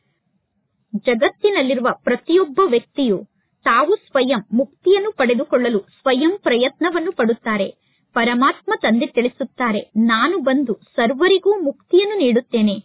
ಜಗತ್ತಿನಲ್ಲಿರುವ ಪ್ರತಿಯೊಬ್ಬ ವ್ಯಕ್ತಿಯು ತಾವು ಸ್ವಯಂ ಮುಕ್ತಿಯನ್ನು ಪಡೆದುಕೊಳ್ಳಲು ಸ್ವಯಂ ಪ್ರಯತ್ನವನ್ನು ಪಡುತ್ತಾರೆ ಪರಮಾತ್ಮ ತಂದೆ ತಿಳಿಸುತ್ತಾರೆ ನಾನು ಬಂದು ಸರ್ವರಿಗೂ ಮುಕ್ತಿಯನ್ನು ನೀಡುತ್ತೇನೆ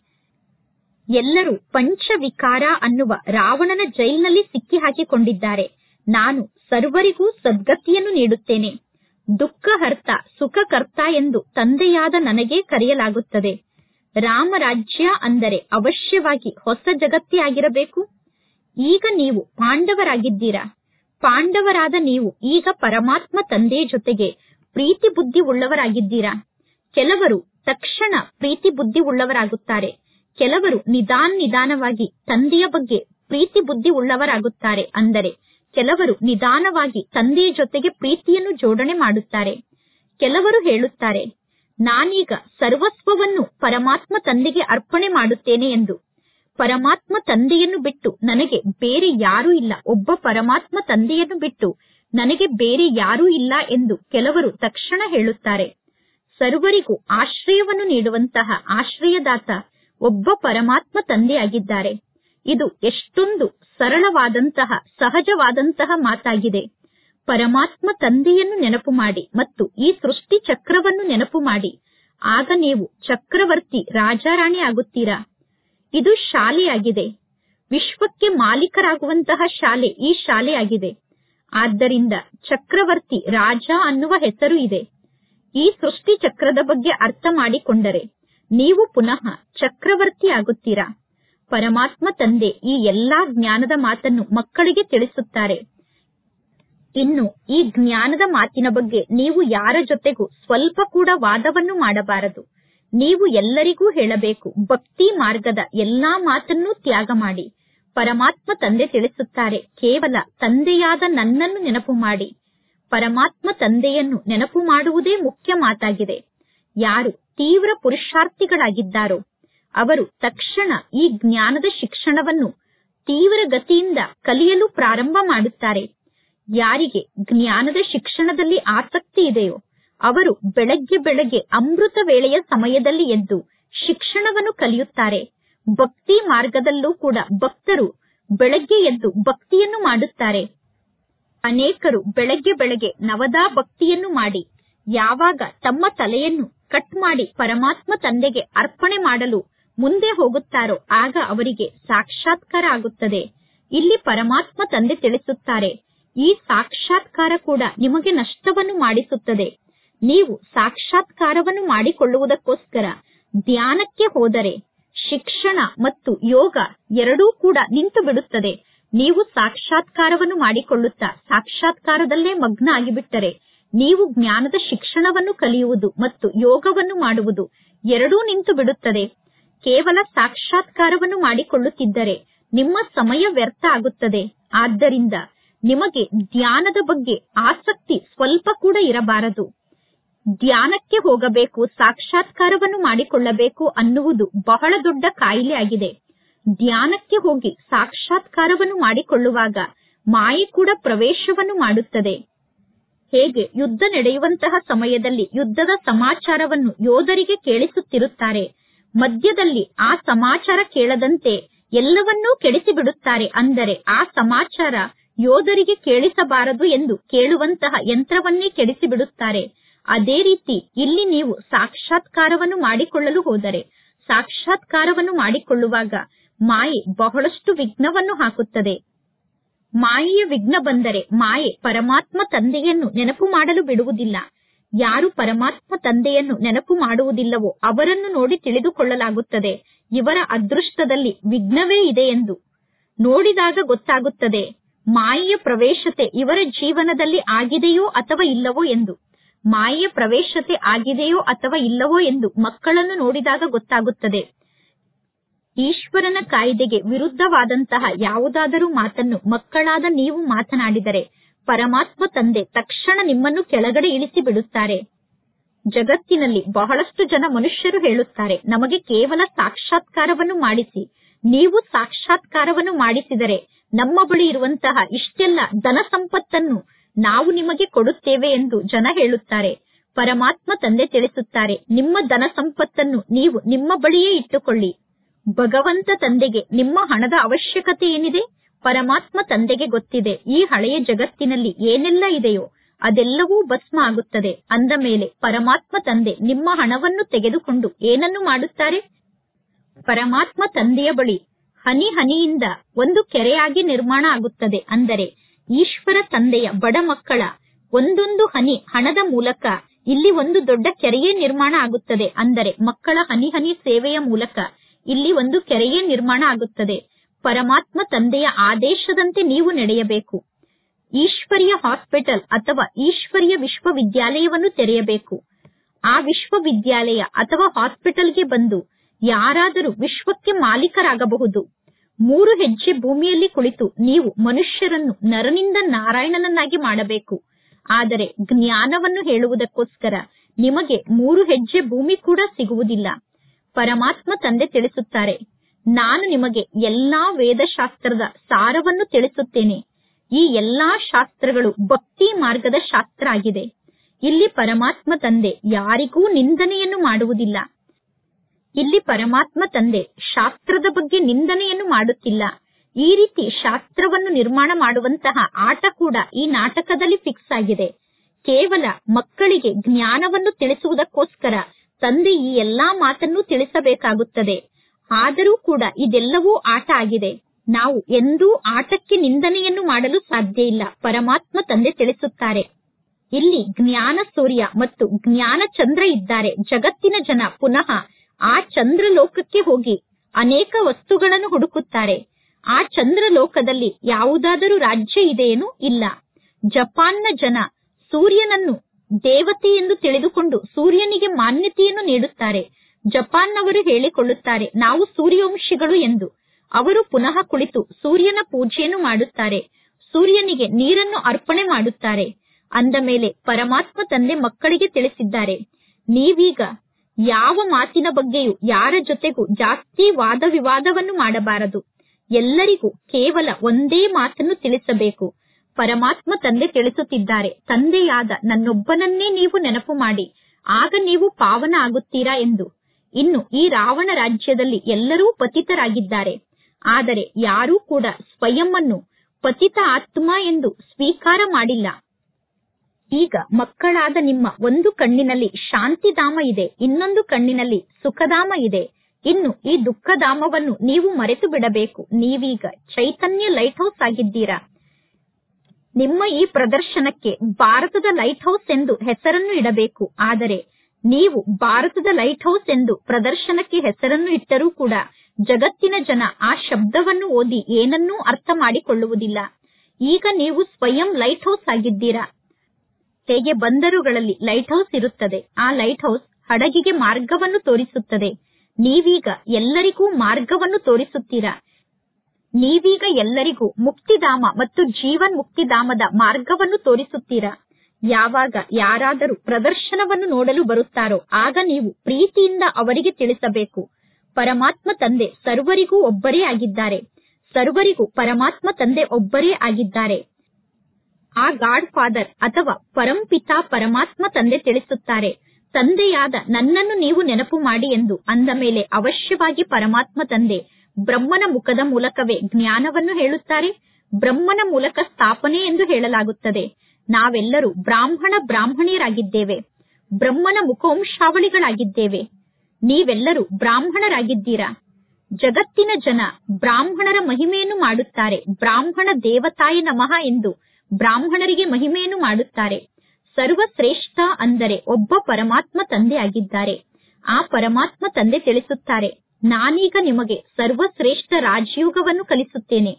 ಎಲ್ಲರೂ ಪಂಚವಿಕಾರ ಅನ್ನುವ ರಾವಣನ ಜೈಲಿನಲ್ಲಿ ಸಿಕ್ಕಿ ಹಾಕಿಕೊಂಡಿದ್ದಾರೆ ನಾನು ಸರ್ವರಿಗೂ ಸದ್ಗತಿಯನ್ನು ನೀಡುತ್ತೇನೆ ದುಃಖಹರ್ತ ಸುಖಕರ್ತ ಎಂದು ತಂದೆಯಾದ ನನಗೆ ಕರೆಯಲಾಗುತ್ತದೆ ರಾಮರಾಜ್ಯ ಅಂದರೆ ಅವಶ್ಯವಾಗಿ ಹೊಸ ಜಗತ್ತೇ ಆಗಿರಬೇಕು ಈಗ ನೀವು ಪಾಂಡವರಾಗಿದ್ದೀರಾ ಪಾಂಡವರಾದ ನೀವು ಈಗ ಪರಮಾತ್ಮ ತಂದೆಯ ಜೊತೆಗೆ ಪ್ರೀತಿ ಬುದ್ಧಿ ಉಳ್ಳವರಾಗಿದ್ದೀರಾ ಕೆಲವರು ತಕ್ಷಣ ಪ್ರೀತಿ ಬುದ್ಧಿ ಉಳ್ಳವರಾಗುತ್ತಾರೆ ಕೆಲವರು ನಿಧಾನ ನಿಧಾನವಾಗಿ ತಂದೆಯ ಬಗ್ಗೆ ಪ್ರೀತಿ ಬುದ್ಧಿ ಉಳ್ಳವರಾಗುತ್ತಾರೆ ಅಂದರೆ ಕೆಲವರು ನಿಧಾನವಾಗಿ ತಂದೆಯ ಜೊತೆಗೆ ಪ್ರೀತಿಯನ್ನು ಜೋಡಣೆ ಮಾಡುತ್ತಾರೆ ಕೆಲವರು ಹೇಳುತ್ತಾರೆ ನಾನೀಗ ಸರ್ವಸ್ವವನ್ನು ಪರಮಾತ್ಮ ತಂದೆಗೆ ಅರ್ಪಣೆ ಮಾಡುತ್ತೇನೆ ಎಂದು ಪರಮಾತ್ಮ ತಂದೆಯನ್ನು ಬಿಟ್ಟು ನನಗೆ ಬೇರೆ ಯಾರೂ ಇಲ್ಲ ಒಬ್ಬ ಪರಮಾತ್ಮ ತಂದೆಯನ್ನು ಬಿಟ್ಟು ನನಗೆ ಬೇರೆ ಯಾರೂ ಇಲ್ಲ ಎಂದು ಕೆಲವರು ತಕ್ಷಣ ಹೇಳುತ್ತಾರೆ ಸರ್ವರಿಗೂ ಆಶ್ರಯವನ್ನು ನೀಡುವಂತಹ ಆಶ್ರಯದಾತ ಒಬ್ಬ ಪರಮಾತ್ಮ ತಂದೆಯಾಗಿದ್ದಾರೆ ಇದು ಎಷ್ಟೊಂದು ಸರಳವಾದಂತಹ ಸಹಜವಾದಂತಹ ಮಾತಾಗಿದೆ ಪರಮಾತ್ಮ ತಂದೆಯನ್ನು ನೆನಪು ಮಾಡಿ ಮತ್ತು ಈ ಸೃಷ್ಟಿ ಚಕ್ರವನ್ನು ನೆನಪು ಮಾಡಿ ಆಗ ನೀವು ಚಕ್ರವರ್ತಿ ರಾಜಾರಾಣಿ ಆಗುತ್ತೀರಾ ಇದು ಶಾಲೆಯಾಗಿದೆ ವಿಶ್ವಕ್ಕೆ ಮಾಲೀಕರಾಗುವಂತಹ ಶಾಲೆ ಈ ಶಾಲೆಯಾಗಿದೆ ಆದ್ದರಿಂದ ಚಕ್ರವರ್ತಿ ರಾಜ ಅನ್ನುವ ಹೆಸರು ಇದೆ ಈ ಸೃಷ್ಟಿ ಚಕ್ರದ ಬಗ್ಗೆ ಅರ್ಥ ಮಾಡಿಕೊಂಡರೆ ನೀವು ಪುನಃ ಚಕ್ರವರ್ತಿ ಆಗುತ್ತೀರಾ ಪರಮಾತ್ಮ ತಂದೆ ಈ ಎಲ್ಲಾ ಜ್ಞಾನದ ಮಾತನ್ನು ಮಕ್ಕಳಿಗೆ ತಿಳಿಸುತ್ತಾರೆ ಇನ್ನು ಈ ಜ್ಞಾನದ ಮಾತಿನ ಬಗ್ಗೆ ನೀವು ಯಾರ ಜೊತೆಗೂ ಸ್ವಲ್ಪ ಕೂಡ ವಾದವನ್ನು ಮಾಡಬಾರದು ನೀವು ಎಲ್ಲರಿಗೂ ಹೇಳಬೇಕು ಭಕ್ತಿ ಮಾರ್ಗದ ಎಲ್ಲಾ ಮಾತನ್ನೂ ತ್ಯಾಗ ಮಾಡಿ ಪರಮಾತ್ಮ ತಂದೆ ತಿಳಿಸುತ್ತಾರೆ ಕೇವಲ ತಂದೆಯಾದ ನನ್ನನ್ನು ನೆನಪು ಮಾಡಿ ಪರಮಾತ್ಮ ತಂದೆಯನ್ನು ನೆನಪು ಮಾಡುವುದೇ ಮುಖ್ಯ ಮಾತಾಗಿದೆ ಯಾರು ತೀವ್ರ ಪುರುಷಾರ್ಥಿಗಳಾಗಿದ್ದಾರೋ ಅವರು ತಕ್ಷಣ ಈ ಜ್ಞಾನದ ಶಿಕ್ಷಣವನ್ನು ತೀವ್ರ ಗತಿಯಿಂದ ಕಲಿಯಲು ಪ್ರಾರಂಭ ಮಾಡುತ್ತಾರೆ ಯಾರಿಗೆ ಜ್ಞಾನದ ಶಿಕ್ಷಣದಲ್ಲಿ ಆಸಕ್ತಿ ಇದೆಯೋ ಅವರು ಬೆಳಗ್ಗೆ ಬೆಳಗ್ಗೆ ಅಮೃತ ವೇಳೆಯ ಸಮಯದಲ್ಲಿ ಎದ್ದು ಶಿಕ್ಷಣವನ್ನು ಕಲಿಯುತ್ತಾರೆ ಭಕ್ತಿ ಮಾರ್ಗದಲ್ಲೂ ಕೂಡ ಭಕ್ತರು ಬೆಳಗ್ಗೆ ಎದ್ದು ಭಕ್ತಿಯನ್ನು ಮಾಡುತ್ತಾರೆ ಅನೇಕರು ಬೆಳಗ್ಗೆ ಬೆಳಗ್ಗೆ ನವದಾ ಭಕ್ತಿಯನ್ನು ಮಾಡಿ ಯಾವಾಗ ತಮ್ಮ ತಲೆಯನ್ನು ಕಟ್ ಮಾಡಿ ಪರಮಾತ್ಮ ತಂದೆಗೆ ಅರ್ಪಣೆ ಮಾಡಲು ಮುಂದೆ ಹೋಗುತ್ತಾರೋ ಆಗ ಅವರಿಗೆ ಸಾಕ್ಷಾತ್ಕಾರ ಆಗುತ್ತದೆ ಇಲ್ಲಿ ಪರಮಾತ್ಮ ತಂದೆ ತಿಳಿಸುತ್ತಾರೆ ಈ ಸಾಕ್ಷಾತ್ಕಾರ ಕೂಡ ನಿಮಗೆ ನಷ್ಟವನ್ನು ಮಾಡಿಸುತ್ತದೆ ನೀವು ಸಾಕ್ಷಾತ್ಕಾರವನ್ನು ಮಾಡಿಕೊಳ್ಳುವುದಕ್ಕೋಸ್ಕರ ಧ್ಯಾನಕ್ಕೆ ಹೋದರೆ ಶಿಕ್ಷಣ ಮತ್ತು ಯೋಗ ಎರಡೂ ಕೂಡ ನಿಂತು ಬಿಡುತ್ತದೆ ನೀವು ಸಾಕ್ಷಾತ್ಕಾರವನ್ನು ಮಾಡಿಕೊಳ್ಳುತ್ತಾ ಸಾಕ್ಷಾತ್ಕಾರದಲ್ಲೇ ಮಗ್ನ ಆಗಿಬಿಟ್ಟರೆ ನೀವು ಜ್ಞಾನದ ಶಿಕ್ಷಣವನ್ನು ಕಲಿಯುವುದು ಮತ್ತು ಯೋಗವನ್ನು ಮಾಡುವುದು ಎರಡೂ ನಿಂತು ಬಿಡುತ್ತದೆ ಕೇವಲ ಸಾಕ್ಷಾತ್ಕಾರವನ್ನು ಮಾಡಿಕೊಳ್ಳುತ್ತಿದ್ದರೆ ನಿಮ್ಮ ಸಮಯ ವ್ಯರ್ಥ ಆಗುತ್ತದೆ ಆದ್ದರಿಂದ ನಿಮಗೆ ಧ್ಯಾನದ ಬಗ್ಗೆ ಆಸಕ್ತಿ ಸ್ವಲ್ಪ ಕೂಡ ಇರಬಾರದು ಧ್ಯಾನಕ್ಕೆ ಹೋಗಬೇಕು ಸಾಕ್ಷಾತ್ಕಾರವನ್ನು ಮಾಡಿಕೊಳ್ಳಬೇಕು ಅನ್ನುವುದು ಬಹಳ ದೊಡ್ಡ ಕಾಯಿಲೆ ಆಗಿದೆ ಧ್ಯಾನಕ್ಕೆ ಹೋಗಿ ಸಾಕ್ಷಾತ್ಕಾರವನ್ನು ಮಾಡಿಕೊಳ್ಳುವಾಗ ಮಾಯೆ ಕೂಡ ಪ್ರವೇಶವನ್ನು ಮಾಡುತ್ತದೆ ಹೇಗೆ ಯುದ್ಧ ನಡೆಯುವಂತಹ ಸಮಯದಲ್ಲಿ ಯುದ್ಧದ ಸಮಾಚಾರವನ್ನು ಯೋಧರಿಗೆ ಕೇಳಿಸುತ್ತಿರುತ್ತಾರೆ ಮಧ್ಯದಲ್ಲಿ ಆ ಸಮಾಚಾರ ಕೇಳದಂತೆ ಎಲ್ಲವನ್ನೂ ಕೆಡಿಸಿ ಬಿಡುತ್ತಾರೆ ಅಂದರೆ ಆ ಸಮಾಚಾರ ಯೋಧರಿಗೆ ಕೇಳಿಸಬಾರದು ಎಂದು ಕೇಳುವಂತಹ ಯಂತ್ರವನ್ನೇ ಕೆಡಿಸಿ ಬಿಡುತ್ತಾರೆ ಅದೇ ರೀತಿ ಇಲ್ಲಿ ನೀವು ಸಾಕ್ಷಾತ್ಕಾರವನ್ನು ಮಾಡಿಕೊಳ್ಳಲು ಹೋದರೆ ಸಾಕ್ಷಾತ್ಕಾರವನ್ನು ಮಾಡಿಕೊಳ್ಳುವಾಗ ಮಾಯೆ ಬಹಳಷ್ಟು ವಿಘ್ನವನ್ನು ಹಾಕುತ್ತದೆ ಮಾಯೆಯ ವಿಘ್ನ ಬಂದರೆ ಮಾಯೆ ಪರಮಾತ್ಮ ತಂದೆಯನ್ನು ನೆನಪು ಮಾಡಲು ಬಿಡುವುದಿಲ್ಲ ಯಾರು ಪರಮಾತ್ಮ ತಂದೆಯನ್ನು ನೆನಪು ಮಾಡುವುದಿಲ್ಲವೋ ಅವರನ್ನು ನೋಡಿ ತಿಳಿದುಕೊಳ್ಳಲಾಗುತ್ತದೆ ಇವರ ಅದೃಷ್ಟದಲ್ಲಿ ವಿಘ್ನವೇ ಇದೆ ಎಂದು ನೋಡಿದಾಗ ಗೊತ್ತಾಗುತ್ತದೆ ಮಾಯೆಯ ಪ್ರವೇಶತೆ ಇವರ ಜೀವನದಲ್ಲಿ ಆಗಿದೆಯೋ ಅಥವಾ ಇಲ್ಲವೋ ಎಂದು ಮಾಯೆಯ ಪ್ರವೇಶತೆ ಆಗಿದೆಯೋ ಅಥವಾ ಇಲ್ಲವೋ ಎಂದು ಮಕ್ಕಳನ್ನು ನೋಡಿದಾಗ ಗೊತ್ತಾಗುತ್ತದೆ ಈಶ್ವರನ ಕಾಯ್ದೆಗೆ ವಿರುದ್ಧವಾದಂತಹ ಯಾವುದಾದರೂ ಮಾತನ್ನು ಮಕ್ಕಳಾದ ನೀವು ಮಾತನಾಡಿದರೆ ಪರಮಾತ್ಮ ತಂದೆ ತಕ್ಷಣ ನಿಮ್ಮನ್ನು ಕೆಳಗಡೆ ಇಳಿಸಿ ಬಿಡುತ್ತಾರೆ ಜಗತ್ತಿನಲ್ಲಿ ಬಹಳಷ್ಟು ಜನ ಮನುಷ್ಯರು ಹೇಳುತ್ತಾರೆ ನಮಗೆ ಕೇವಲ ಸಾಕ್ಷಾತ್ಕಾರವನ್ನು ಮಾಡಿಸಿ ನೀವು ಸಾಕ್ಷಾತ್ಕಾರವನ್ನು ಮಾಡಿಸಿದರೆ ನಮ್ಮ ಬಳಿ ಇರುವಂತಹ ಇಷ್ಟೆಲ್ಲ ಧನ ಸಂಪತ್ತನ್ನು ನಾವು ನಿಮಗೆ ಕೊಡುತ್ತೇವೆ ಎಂದು ಜನ ಹೇಳುತ್ತಾರೆ ಪರಮಾತ್ಮ ತಂದೆ ತಿಳಿಸುತ್ತಾರೆ ನಿಮ್ಮ ಧನ ಸಂಪತ್ತನ್ನು ನೀವು ನಿಮ್ಮ ಬಳಿಯೇ ಇಟ್ಟುಕೊಳ್ಳಿ ಭಗವಂತ ತಂದೆಗೆ ನಿಮ್ಮ ಹಣದ ಅವಶ್ಯಕತೆ ಏನಿದೆ ಪರಮಾತ್ಮ ತಂದೆಗೆ ಗೊತ್ತಿದೆ ಈ ಹಳೆಯ ಜಗತ್ತಿನಲ್ಲಿ ಏನೆಲ್ಲ ಇದೆಯೋ ಅದೆಲ್ಲವೂ ಭಸ್ಮ ಆಗುತ್ತದೆ ಅಂದ ಮೇಲೆ ಪರಮಾತ್ಮ ತಂದೆ ನಿಮ್ಮ ಹಣವನ್ನು ತೆಗೆದುಕೊಂಡು ಏನನ್ನು ಮಾಡುತ್ತಾರೆ ಪರಮಾತ್ಮ ತಂದೆಯ ಬಳಿ ಹನಿ ಹನಿಯಿಂದ ಒಂದು ಕೆರೆಯಾಗಿ ನಿರ್ಮಾಣ ಆಗುತ್ತದೆ ಅಂದರೆ ಈಶ್ವರ ತಂದೆಯ ಬಡ ಮಕ್ಕಳ ಒಂದೊಂದು ಹನಿ ಹಣದ ಮೂಲಕ ಇಲ್ಲಿ ಒಂದು ದೊಡ್ಡ ಕೆರೆಯೇ ನಿರ್ಮಾಣ ಆಗುತ್ತದೆ ಅಂದರೆ ಮಕ್ಕಳ ಹನಿ ಹನಿ ಸೇವೆಯ ಮೂಲಕ ಇಲ್ಲಿ ಒಂದು ಕೆರೆಯೇ ನಿರ್ಮಾಣ ಆಗುತ್ತದೆ ಪರಮಾತ್ಮ ತಂದೆಯ ಆದೇಶದಂತೆ ನೀವು ನಡೆಯಬೇಕು ಈಶ್ವರಿಯ ಹಾಸ್ಪಿಟಲ್ ಅಥವಾ ಈಶ್ವರಿಯ ವಿಶ್ವವಿದ್ಯಾಲಯವನ್ನು ತೆರೆಯಬೇಕು ಆ ವಿಶ್ವವಿದ್ಯಾಲಯ ಅಥವಾ ಹಾಸ್ಪಿಟಲ್ಗೆ ಬಂದು ಯಾರಾದರೂ ವಿಶ್ವಕ್ಕೆ ಮಾಲೀಕರಾಗಬಹುದು ಮೂರು ಹೆಜ್ಜೆ ಭೂಮಿಯಲ್ಲಿ ಕುಳಿತು ನೀವು ಮನುಷ್ಯರನ್ನು ನರನಿಂದ ನಾರಾಯಣನನ್ನಾಗಿ ಮಾಡಬೇಕು ಆದರೆ ಜ್ಞಾನವನ್ನು ಹೇಳುವುದಕ್ಕೋಸ್ಕರ ನಿಮಗೆ ಮೂರು ಹೆಜ್ಜೆ ಭೂಮಿ ಕೂಡ ಸಿಗುವುದಿಲ್ಲ ಪರಮಾತ್ಮ ತಂದೆ ತಿಳಿಸುತ್ತಾರೆ ನಾನು ನಿಮಗೆ ಎಲ್ಲಾ ವೇದಶಾಸ್ತ್ರದ ಸಾರವನ್ನು ತಿಳಿಸುತ್ತೇನೆ ಈ ಎಲ್ಲಾ ಶಾಸ್ತ್ರಗಳು ಭಕ್ತಿ ಮಾರ್ಗದ ಶಾಸ್ತ್ರ ಆಗಿದೆ ಇಲ್ಲಿ ಪರಮಾತ್ಮ ತಂದೆ ಯಾರಿಗೂ ನಿಂದನೆಯನ್ನು ಮಾಡುವುದಿಲ್ಲ ಇಲ್ಲಿ ಪರಮಾತ್ಮ ತಂದೆ ಶಾಸ್ತ್ರದ ಬಗ್ಗೆ ನಿಂದನೆಯನ್ನು ಮಾಡುತ್ತಿಲ್ಲ ಈ ರೀತಿ ಶಾಸ್ತ್ರವನ್ನು ನಿರ್ಮಾಣ ಮಾಡುವಂತಹ ಆಟ ಕೂಡ ಈ ನಾಟಕದಲ್ಲಿ ಫಿಕ್ಸ್ ಆಗಿದೆ ಕೇವಲ ಮಕ್ಕಳಿಗೆ ಜ್ಞಾನವನ್ನು ತಿಳಿಸುವುದಕ್ಕೋಸ್ಕರ ತಂದೆ ಈ ಎಲ್ಲಾ ಮಾತನ್ನು ತಿಳಿಸಬೇಕಾಗುತ್ತದೆ ಆದರೂ ಕೂಡ ಇದೆಲ್ಲವೂ ಆಟ ಆಗಿದೆ ನಾವು ಎಂದೂ ಆಟಕ್ಕೆ ನಿಂದನೆಯನ್ನು ಮಾಡಲು ಸಾಧ್ಯ ಇಲ್ಲ ಪರಮಾತ್ಮ ತಂದೆ ತಿಳಿಸುತ್ತಾರೆ ಇಲ್ಲಿ ಜ್ಞಾನ ಸೂರ್ಯ ಮತ್ತು ಜ್ಞಾನ ಚಂದ್ರ ಇದ್ದಾರೆ ಜಗತ್ತಿನ ಜನ ಪುನಃ ಆ ಚಂದ್ರ ಲೋಕಕ್ಕೆ ಹೋಗಿ ಅನೇಕ ವಸ್ತುಗಳನ್ನು ಹುಡುಕುತ್ತಾರೆ ಆ ಚಂದ್ರ ಲೋಕದಲ್ಲಿ ಯಾವುದಾದರೂ ರಾಜ್ಯ ಇದೆಯೇನು ಇಲ್ಲ ಜಪಾನ್ನ ಜನ ಸೂರ್ಯನನ್ನು ದೇವತೆ ಎಂದು ತಿಳಿದುಕೊಂಡು ಸೂರ್ಯನಿಗೆ ಮಾನ್ಯತೆಯನ್ನು ನೀಡುತ್ತಾರೆ ಜಪಾನ್ನವರು ಹೇಳಿಕೊಳ್ಳುತ್ತಾರೆ ನಾವು ಸೂರ್ಯವಂಶಿಗಳು ಎಂದು ಅವರು ಪುನಃ ಕುಳಿತು ಸೂರ್ಯನ ಪೂಜೆಯನ್ನು ಮಾಡುತ್ತಾರೆ ಸೂರ್ಯನಿಗೆ ನೀರನ್ನು ಅರ್ಪಣೆ ಮಾಡುತ್ತಾರೆ ಅಂದ ಮೇಲೆ ಪರಮಾತ್ಮ ತಂದೆ ಮಕ್ಕಳಿಗೆ ತಿಳಿಸಿದ್ದಾರೆ ನೀವೀಗ ಯಾವ ಮಾತಿನ ಬಗ್ಗೆಯೂ ಯಾರ ಜೊತೆಗೂ ಜಾಸ್ತಿ ವಾದ ವಿವಾದವನ್ನು ಮಾಡಬಾರದು ಎಲ್ಲರಿಗೂ ಕೇವಲ ಒಂದೇ ಮಾತನ್ನು ತಿಳಿಸಬೇಕು ಪರಮಾತ್ಮ ತಂದೆ ತಿಳಿಸುತ್ತಿದ್ದಾರೆ ತಂದೆಯಾದ ನನ್ನೊಬ್ಬನನ್ನೇ ನೀವು ನೆನಪು ಮಾಡಿ ಆಗ ನೀವು ಪಾವನ ಆಗುತ್ತೀರಾ ಎಂದು ಇನ್ನು ಈ ರಾವಣ ರಾಜ್ಯದಲ್ಲಿ ಎಲ್ಲರೂ ಪತಿತರಾಗಿದ್ದಾರೆ ಆದರೆ ಯಾರೂ ಕೂಡ ಸ್ವಯಂ ಅನ್ನು ಪತಿತ ಆತ್ಮ ಎಂದು ಸ್ವೀಕಾರ ಮಾಡಿಲ್ಲ ಈಗ ಮಕ್ಕಳಾದ ನಿಮ್ಮ ಒಂದು ಕಣ್ಣಿನಲ್ಲಿ ಶಾಂತಿಧಾಮ ಇದೆ ಇನ್ನೊಂದು ಕಣ್ಣಿನಲ್ಲಿ ಸುಖಧಾಮ ಇದೆ ಇನ್ನು ಈ ದುಃಖಧಾಮವನ್ನು ನೀವು ಮರೆತು ಬಿಡಬೇಕು ನೀವೀಗ ಚೈತನ್ಯ ಲೈಟ್ ಹೌಸ್ ಆಗಿದ್ದೀರಾ ನಿಮ್ಮ ಈ ಪ್ರದರ್ಶನಕ್ಕೆ ಭಾರತದ ಲೈಟ್ ಹೌಸ್ ಎಂದು ಹೆಸರನ್ನು ಇಡಬೇಕು ಆದರೆ ನೀವು ಭಾರತದ ಲೈಟ್ ಹೌಸ್ ಎಂದು ಪ್ರದರ್ಶನಕ್ಕೆ ಹೆಸರನ್ನು ಇಟ್ಟರೂ ಕೂಡ ಜಗತ್ತಿನ ಜನ ಆ ಶಬ್ದವನ್ನು ಓದಿ ಏನನ್ನೂ ಅರ್ಥ ಮಾಡಿಕೊಳ್ಳುವುದಿಲ್ಲ ಈಗ ನೀವು ಸ್ವಯಂ ಲೈಟ್ ಹೌಸ್ ಆಗಿದ್ದೀರಾ ಹೇಗೆ ಬಂದರುಗಳಲ್ಲಿ ಲೈಟ್ ಹೌಸ್ ಇರುತ್ತದೆ ಆ ಲೈಟ್ ಹೌಸ್ ಹಡಗಿಗೆ ಮಾರ್ಗವನ್ನು ತೋರಿಸುತ್ತದೆ ನೀವೀಗ ಎಲ್ಲರಿಗೂ ಮಾರ್ಗವನ್ನು ತೋರಿಸುತ್ತೀರಾ ನೀವೀಗ ಎಲ್ಲರಿಗೂ ಮುಕ್ತಿಧಾಮ ಮತ್ತು ಜೀವನ್ ಮುಕ್ತಿಧಾಮದ ಮಾರ್ಗವನ್ನು ತೋರಿಸುತ್ತೀರಾ ಯಾವಾಗ ಯಾರಾದರೂ ಪ್ರದರ್ಶನವನ್ನು ನೋಡಲು ಬರುತ್ತಾರೋ ಆಗ ನೀವು ಪ್ರೀತಿಯಿಂದ ಅವರಿಗೆ ತಿಳಿಸಬೇಕು ಪರಮಾತ್ಮ ತಂದೆ ಸರ್ವರಿಗೂ ಒಬ್ಬರೇ ಆಗಿದ್ದಾರೆ ಸರ್ವರಿಗೂ ಪರಮಾತ್ಮ ತಂದೆ ಒಬ್ಬರೇ ಆಗಿದ್ದಾರೆ ಆ ಗಾಡ್ ಫಾದರ್ ಅಥವಾ ಪರಂಪಿತಾ ಪರಮಾತ್ಮ ತಂದೆ ತಿಳಿಸುತ್ತಾರೆ ತಂದೆಯಾದ ನನ್ನನ್ನು ನೀವು ನೆನಪು ಮಾಡಿ ಎಂದು ಅಂದ ಮೇಲೆ ಅವಶ್ಯವಾಗಿ ಪರಮಾತ್ಮ ತಂದೆ ಬ್ರಹ್ಮನ ಮುಖದ ಮೂಲಕವೇ ಜ್ಞಾನವನ್ನು ಹೇಳುತ್ತಾರೆ ಬ್ರಹ್ಮನ ಮೂಲಕ ಸ್ಥಾಪನೆ ಎಂದು ಹೇಳಲಾಗುತ್ತದೆ ನಾವೆಲ್ಲರೂ ಬ್ರಾಹ್ಮಣ ಬ್ರಾಹ್ಮಣಿಯರಾಗಿದ್ದೇವೆ ಬ್ರಹ್ಮನ ಮುಖವಂಶಾವಳಿಗಳಾಗಿದ್ದೇವೆ ನೀವೆಲ್ಲರೂ ಬ್ರಾಹ್ಮಣರಾಗಿದ್ದೀರಾ ಜಗತ್ತಿನ ಜನ ಬ್ರಾಹ್ಮಣರ ಮಹಿಮೆಯನ್ನು ಮಾಡುತ್ತಾರೆ ಬ್ರಾಹ್ಮಣ ದೇವತಾಯ ನಮಃ ಎಂದು ಬ್ರಾಹ್ಮಣರಿಗೆ ಮಹಿಮೆಯನ್ನು ಮಾಡುತ್ತಾರೆ ಸರ್ವಶ್ರೇಷ್ಠ ಅಂದರೆ ಒಬ್ಬ ಪರಮಾತ್ಮ ತಂದೆ ಆಗಿದ್ದಾರೆ ಆ ಪರಮಾತ್ಮ ತಂದೆ ತಿಳಿಸುತ್ತಾರೆ ನಾನೀಗ ನಿಮಗೆ ಸರ್ವಶ್ರೇಷ್ಠ ರಾಜಯೋಗವನ್ನು ಕಲಿಸುತ್ತೇನೆ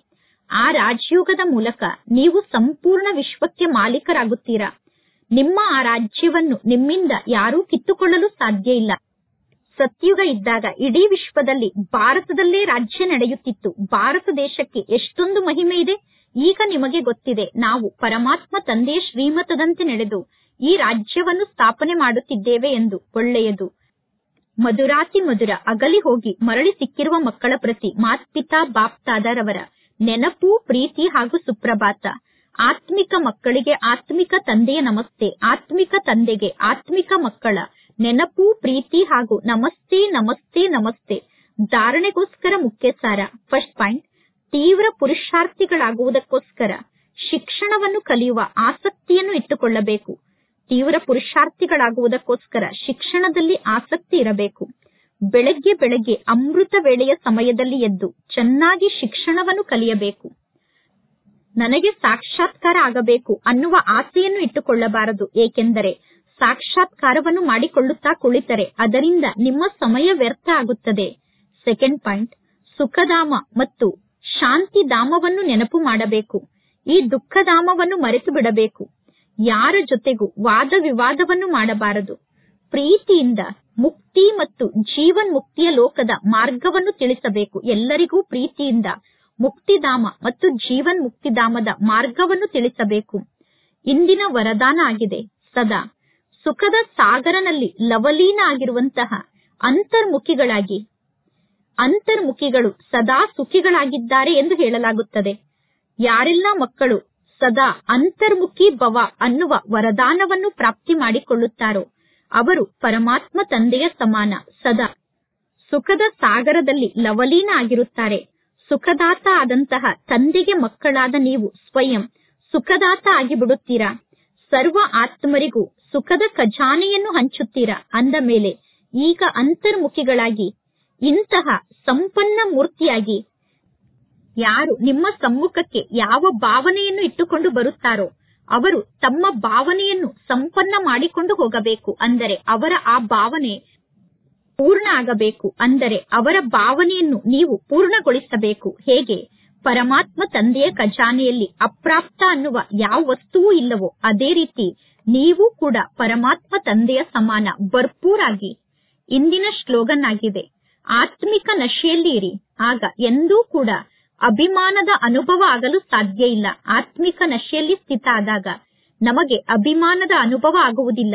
ಆ ರಾಜಯೋಗದ ಮೂಲಕ ನೀವು ಸಂಪೂರ್ಣ ವಿಶ್ವಕ್ಕೆ ಮಾಲೀಕರಾಗುತ್ತೀರಾ ನಿಮ್ಮ ಆ ರಾಜ್ಯವನ್ನು ನಿಮ್ಮಿಂದ ಯಾರೂ ಕಿತ್ತುಕೊಳ್ಳಲು ಸಾಧ್ಯ ಇಲ್ಲ ಸತ್ಯುಗ ಇದ್ದಾಗ ಇಡೀ ವಿಶ್ವದಲ್ಲಿ ಭಾರತದಲ್ಲೇ ರಾಜ್ಯ ನಡೆಯುತ್ತಿತ್ತು ಭಾರತ ದೇಶಕ್ಕೆ ಎಷ್ಟೊಂದು ಮಹಿಮೆ ಇದೆ ಈಗ ನಿಮಗೆ ಗೊತ್ತಿದೆ ನಾವು ಪರಮಾತ್ಮ ತಂದೆಯ ಶ್ರೀಮತದಂತೆ ನಡೆದು ಈ ರಾಜ್ಯವನ್ನು ಸ್ಥಾಪನೆ ಮಾಡುತ್ತಿದ್ದೇವೆ ಎಂದು ಒಳ್ಳೆಯದು ಮಧುರಾತಿ ಮಧುರ ಅಗಲಿ ಹೋಗಿ ಮರಳಿ ಸಿಕ್ಕಿರುವ ಮಕ್ಕಳ ಪ್ರತಿ ಮಾತ್ಪಿತಾ ಬಾಪ್ತಾದರವರ ನೆನಪು ಪ್ರೀತಿ ಹಾಗೂ ಸುಪ್ರಭಾತ ಆತ್ಮಿಕ ಮಕ್ಕಳಿಗೆ ಆತ್ಮಿಕ ತಂದೆಯ ನಮಸ್ತೆ ಆತ್ಮಿಕ ತಂದೆಗೆ ಆತ್ಮಿಕ ಮಕ್ಕಳ ನೆನಪು ಪ್ರೀತಿ ಹಾಗೂ ನಮಸ್ತೆ ನಮಸ್ತೆ ನಮಸ್ತೆ ಧಾರಣೆಗೋಸ್ಕರ ಮುಖ್ಯ ಸಾರ ಫಸ್ಟ್ ಪಾಯಿಂಟ್ ತೀವ್ರ ಪುರುಷಾರ್ಥಿಗಳಾಗುವುದಕ್ಕೋಸ್ಕರ ಶಿಕ್ಷಣವನ್ನು ಕಲಿಯುವ ಆಸಕ್ತಿಯನ್ನು ಇಟ್ಟುಕೊಳ್ಳಬೇಕು ತೀವ್ರ ಪುರುಷಾರ್ಥಿಗಳಾಗುವುದಕ್ಕೋಸ್ಕರ ಶಿಕ್ಷಣದಲ್ಲಿ ಆಸಕ್ತಿ ಇರಬೇಕು ಬೆಳಗ್ಗೆ ಬೆಳಗ್ಗೆ ಅಮೃತ ವೇಳೆಯ ಸಮಯದಲ್ಲಿ ಎದ್ದು ಚೆನ್ನಾಗಿ ಶಿಕ್ಷಣವನ್ನು ಕಲಿಯಬೇಕು ನನಗೆ ಸಾಕ್ಷಾತ್ಕಾರ ಆಗಬೇಕು ಅನ್ನುವ ಆಸೆಯನ್ನು ಇಟ್ಟುಕೊಳ್ಳಬಾರದು ಏಕೆಂದರೆ ಸಾಕ್ಷಾತ್ಕಾರವನ್ನು ಮಾಡಿಕೊಳ್ಳುತ್ತಾ ಕುಳಿತರೆ ಅದರಿಂದ ನಿಮ್ಮ ಸಮಯ ವ್ಯರ್ಥ ಆಗುತ್ತದೆ ಸೆಕೆಂಡ್ ಪಾಯಿಂಟ್ ಸುಖಧಾಮ ಮತ್ತು ಶಾಂತಿಧಾಮವನ್ನು ನೆನಪು ಮಾಡಬೇಕು ಈ ದುಃಖಧಾಮವನ್ನು ಮರೆತು ಬಿಡಬೇಕು ಯಾರ ಜೊತೆಗೂ ವಾದ ವಿವಾದವನ್ನು ಮಾಡಬಾರದು ಪ್ರೀತಿಯಿಂದ ಮುಕ್ತಿ ಮತ್ತು ಜೀವನ್ ಮುಕ್ತಿಯ ಲೋಕದ ಮಾರ್ಗವನ್ನು ತಿಳಿಸಬೇಕು ಎಲ್ಲರಿಗೂ ಪ್ರೀತಿಯಿಂದ ಮುಕ್ತಿಧಾಮ ಮತ್ತು ಜೀವನ್ ಮುಕ್ತಿಧಾಮದ ಮಾರ್ಗವನ್ನು ತಿಳಿಸಬೇಕು ಇಂದಿನ ವರದಾನ ಆಗಿದೆ ಸದಾ ಸುಖದ ಸಾಗರನಲ್ಲಿ ಲವಲೀನ ಆಗಿರುವಂತಹ ಅಂತರ್ಮುಖಿಗಳಾಗಿ ಅಂತರ್ಮುಖಿಗಳು ಸದಾ ಸುಖಿಗಳಾಗಿದ್ದಾರೆ ಎಂದು ಹೇಳಲಾಗುತ್ತದೆ ಯಾರೆಲ್ಲ ಮಕ್ಕಳು ಸದಾ ಅಂತರ್ಮುಖಿ ಭವ ಅನ್ನುವ ವರದಾನವನ್ನು ಪ್ರಾಪ್ತಿ ಮಾಡಿಕೊಳ್ಳುತ್ತಾರೋ ಅವರು ಪರಮಾತ್ಮ ತಂದೆಯ ಸಮಾನ ಸದಾ ಸುಖದ ಸಾಗರದಲ್ಲಿ ಲವಲೀನ ಆಗಿರುತ್ತಾರೆ ಸುಖದಾತ ಆದಂತಹ ತಂದೆಗೆ ಮಕ್ಕಳಾದ ನೀವು ಸ್ವಯಂ ಸುಖದಾತ ಆಗಿಬಿಡುತ್ತೀರಾ ಸರ್ವ ಆತ್ಮರಿಗೂ ಸುಖದ ಖಜಾನೆಯನ್ನು ಹಂಚುತ್ತೀರಾ ಅಂದ ಮೇಲೆ ಈಗ ಅಂತರ್ಮುಖಿಗಳಾಗಿ ಇಂತಹ ಸಂಪನ್ನ ಮೂರ್ತಿಯಾಗಿ ಯಾರು ನಿಮ್ಮ ಸಮ್ಮುಖಕ್ಕೆ ಯಾವ ಭಾವನೆಯನ್ನು ಇಟ್ಟುಕೊಂಡು ಬರುತ್ತಾರೋ ಅವರು ತಮ್ಮ ಭಾವನೆಯನ್ನು ಸಂಪನ್ನ ಮಾಡಿಕೊಂಡು ಹೋಗಬೇಕು ಅಂದರೆ ಅವರ ಆ ಭಾವನೆ ಪೂರ್ಣ ಆಗಬೇಕು ಅಂದರೆ ಅವರ ಭಾವನೆಯನ್ನು ನೀವು ಪೂರ್ಣಗೊಳಿಸಬೇಕು ಹೇಗೆ ಪರಮಾತ್ಮ ತಂದೆಯ ಖಜಾನೆಯಲ್ಲಿ ಅಪ್ರಾಪ್ತ ಅನ್ನುವ ಯಾವ ವಸ್ತುವೂ ಇಲ್ಲವೋ ಅದೇ ರೀತಿ ನೀವು ಕೂಡ ಪರಮಾತ್ಮ ತಂದೆಯ ಸಮಾನ ಭರ್ಪೂರಾಗಿ ಇಂದಿನ ಶ್ಲೋಗನ್ ಆಗಿದೆ ಆತ್ಮಿಕ ನಶೆಯಲ್ಲಿ ಇರಿ ಆಗ ಎಂದೂ ಕೂಡ ಅಭಿಮಾನದ ಅನುಭವ ಆಗಲು ಸಾಧ್ಯ ಇಲ್ಲ ಆತ್ಮಿಕ ನಶೆಯಲ್ಲಿ ಸ್ಥಿತ ಆದಾಗ ನಮಗೆ ಅಭಿಮಾನದ ಅನುಭವ ಆಗುವುದಿಲ್ಲ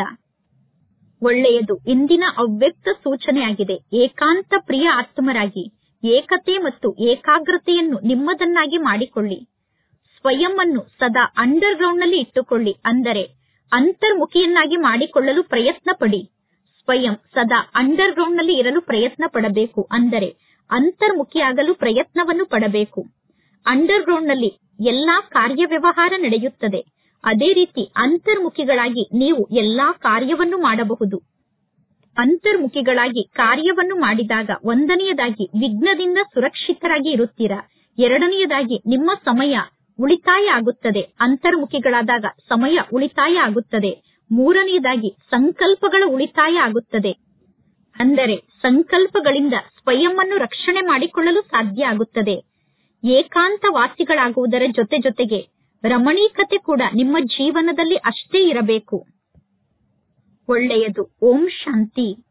ಒಳ್ಳೆಯದು ಇಂದಿನ ಅವ್ಯಕ್ತ ಸೂಚನೆಯಾಗಿದೆ ಏಕಾಂತ ಪ್ರಿಯ ಆತ್ಮರಾಗಿ ಏಕತೆ ಮತ್ತು ಏಕಾಗ್ರತೆಯನ್ನು ನಿಮ್ಮದನ್ನಾಗಿ ಮಾಡಿಕೊಳ್ಳಿ ಸ್ವಯಂ ಅನ್ನು ಸದಾ ಅಂಡರ್ ಗ್ರೌಂಡ್ ನಲ್ಲಿ ಇಟ್ಟುಕೊಳ್ಳಿ ಅಂದರೆ ಅಂತರ್ಮುಖಿಯನ್ನಾಗಿ ಮಾಡಿಕೊಳ್ಳಲು ಪ್ರಯತ್ನ ಪಡಿ ಸ್ವಯಂ ಸದಾ ಅಂಡರ್ ಗ್ರೌಂಡ್ ನಲ್ಲಿ ಇರಲು ಪ್ರಯತ್ನ ಪಡಬೇಕು ಅಂದರೆ ಅಂತರ್ಮುಖಿಯಾಗಲು ಪ್ರಯತ್ನವನ್ನು ಪಡಬೇಕು ಅಂಡರ್ ಗ್ರೌಂಡ್ ನಲ್ಲಿ ಎಲ್ಲಾ ಕಾರ್ಯವ್ಯವಹಾರ ನಡೆಯುತ್ತದೆ ಅದೇ ರೀತಿ ಅಂತರ್ಮುಖಿಗಳಾಗಿ ನೀವು ಎಲ್ಲಾ ಕಾರ್ಯವನ್ನು ಮಾಡಬಹುದು ಅಂತರ್ಮುಖಿಗಳಾಗಿ ಕಾರ್ಯವನ್ನು ಮಾಡಿದಾಗ ಒಂದನೆಯದಾಗಿ ವಿಘ್ನದಿಂದ ಸುರಕ್ಷಿತರಾಗಿ ಇರುತ್ತೀರಾ ಎರಡನೆಯದಾಗಿ ನಿಮ್ಮ ಸಮಯ ಉಳಿತಾಯ ಆಗುತ್ತದೆ ಅಂತರ್ಮುಖಿಗಳಾದಾಗ ಸಮಯ ಉಳಿತಾಯ ಆಗುತ್ತದೆ ಮೂರನೆಯದಾಗಿ ಸಂಕಲ್ಪಗಳ ಉಳಿತಾಯ ಆಗುತ್ತದೆ ಅಂದರೆ ಸಂಕಲ್ಪಗಳಿಂದ ಸ್ವಯಂ ಅನ್ನು ರಕ್ಷಣೆ ಮಾಡಿಕೊಳ್ಳಲು ಸಾಧ್ಯ ಆಗುತ್ತದೆ ಏಕಾಂತ ವಾಸಿಗಳಾಗುವುದರ ಜೊತೆ ಜೊತೆಗೆ ರಮಣೀಕತೆ ಕೂಡ ನಿಮ್ಮ ಜೀವನದಲ್ಲಿ ಅಷ್ಟೇ ಇರಬೇಕು ಒಳ್ಳೆಯದು ಓಂ ಶಾಂತಿ